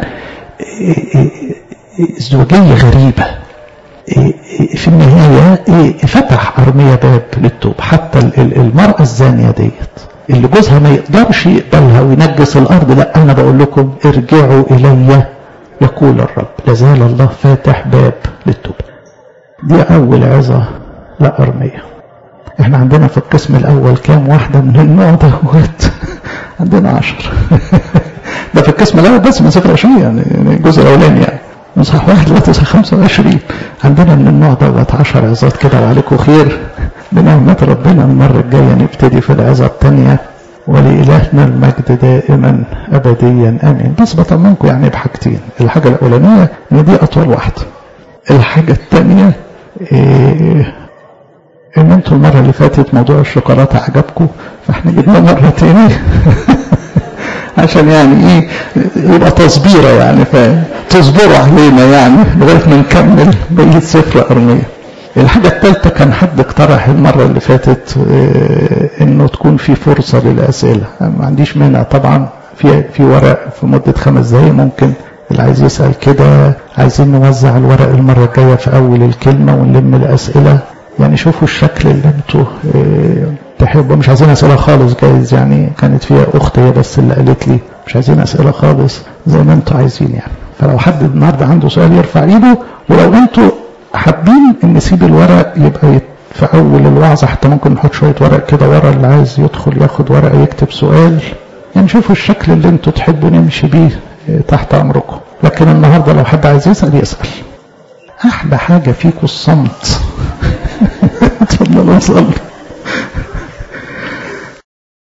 ازدواجيه غريبه في النهاية فتح أرمية باب للتوب حتى المرأة الزانية ديت اللي جوزها ما يقدرش يقبلها وينجس الأرض لا أنا بقول لكم ارجعوا إلي يقول الرب لازال الله فاتح باب للتوب دي أول عظة لأرمية احنا عندنا في القسم الاول كام واحدة من النوع دوت عندنا عشر ده في القسم الاول بس من سفر 20 يعني الجزء الاولاني يعني من صح واحد لغايه 25 عندنا من النوع دوت 10 عظات كده وعليكم خير بنعمة ربنا المرة الجاية نبتدي في العظة الثانية ولإلهنا المجد دائما أبديا آمين بس بطمنكم يعني بحاجتين الحاجة الأولانية إن دي أطول واحدة الحاجة الثانية إيه إن أنتوا المرة اللي فاتت موضوع الشوكولاتة عجبكم فإحنا جبنا مرة تاني عشان يعني ايه يبقى تصبيرة يعني فاهم تصبروا علينا يعني لغاية ما نكمل بقية سفر أرمية الحاجة الثالثة كان حد اقترح المرة اللي فاتت اه انه تكون في فرصة للأسئلة ما عنديش مانع طبعا في في ورق في مدة خمس دقايق ممكن اللي عايز يسأل كده عايزين نوزع الورق المرة الجاية في أول الكلمة ونلم الأسئلة يعني شوفوا الشكل اللي انتوا اه تحبوا مش عايزين أسئلة خالص جايز يعني كانت فيها أخت هي بس اللي قالت لي مش عايزين أسئلة خالص زي ما انتوا عايزين يعني فلو حد النهارده عنده سؤال يرفع ايده ولو انتوا حابين ان نسيب الورق يبقى في اول الوعظه حتى ممكن نحط شويه ورق كده ورا اللي عايز يدخل ياخد ورقه يكتب سؤال يعني شوفوا الشكل اللي انتوا تحبوا نمشي بيه تحت امركم لكن النهارده لو حد عايز يسال يسال احلى حاجه فيكم الصمت اتفضلوا صلوا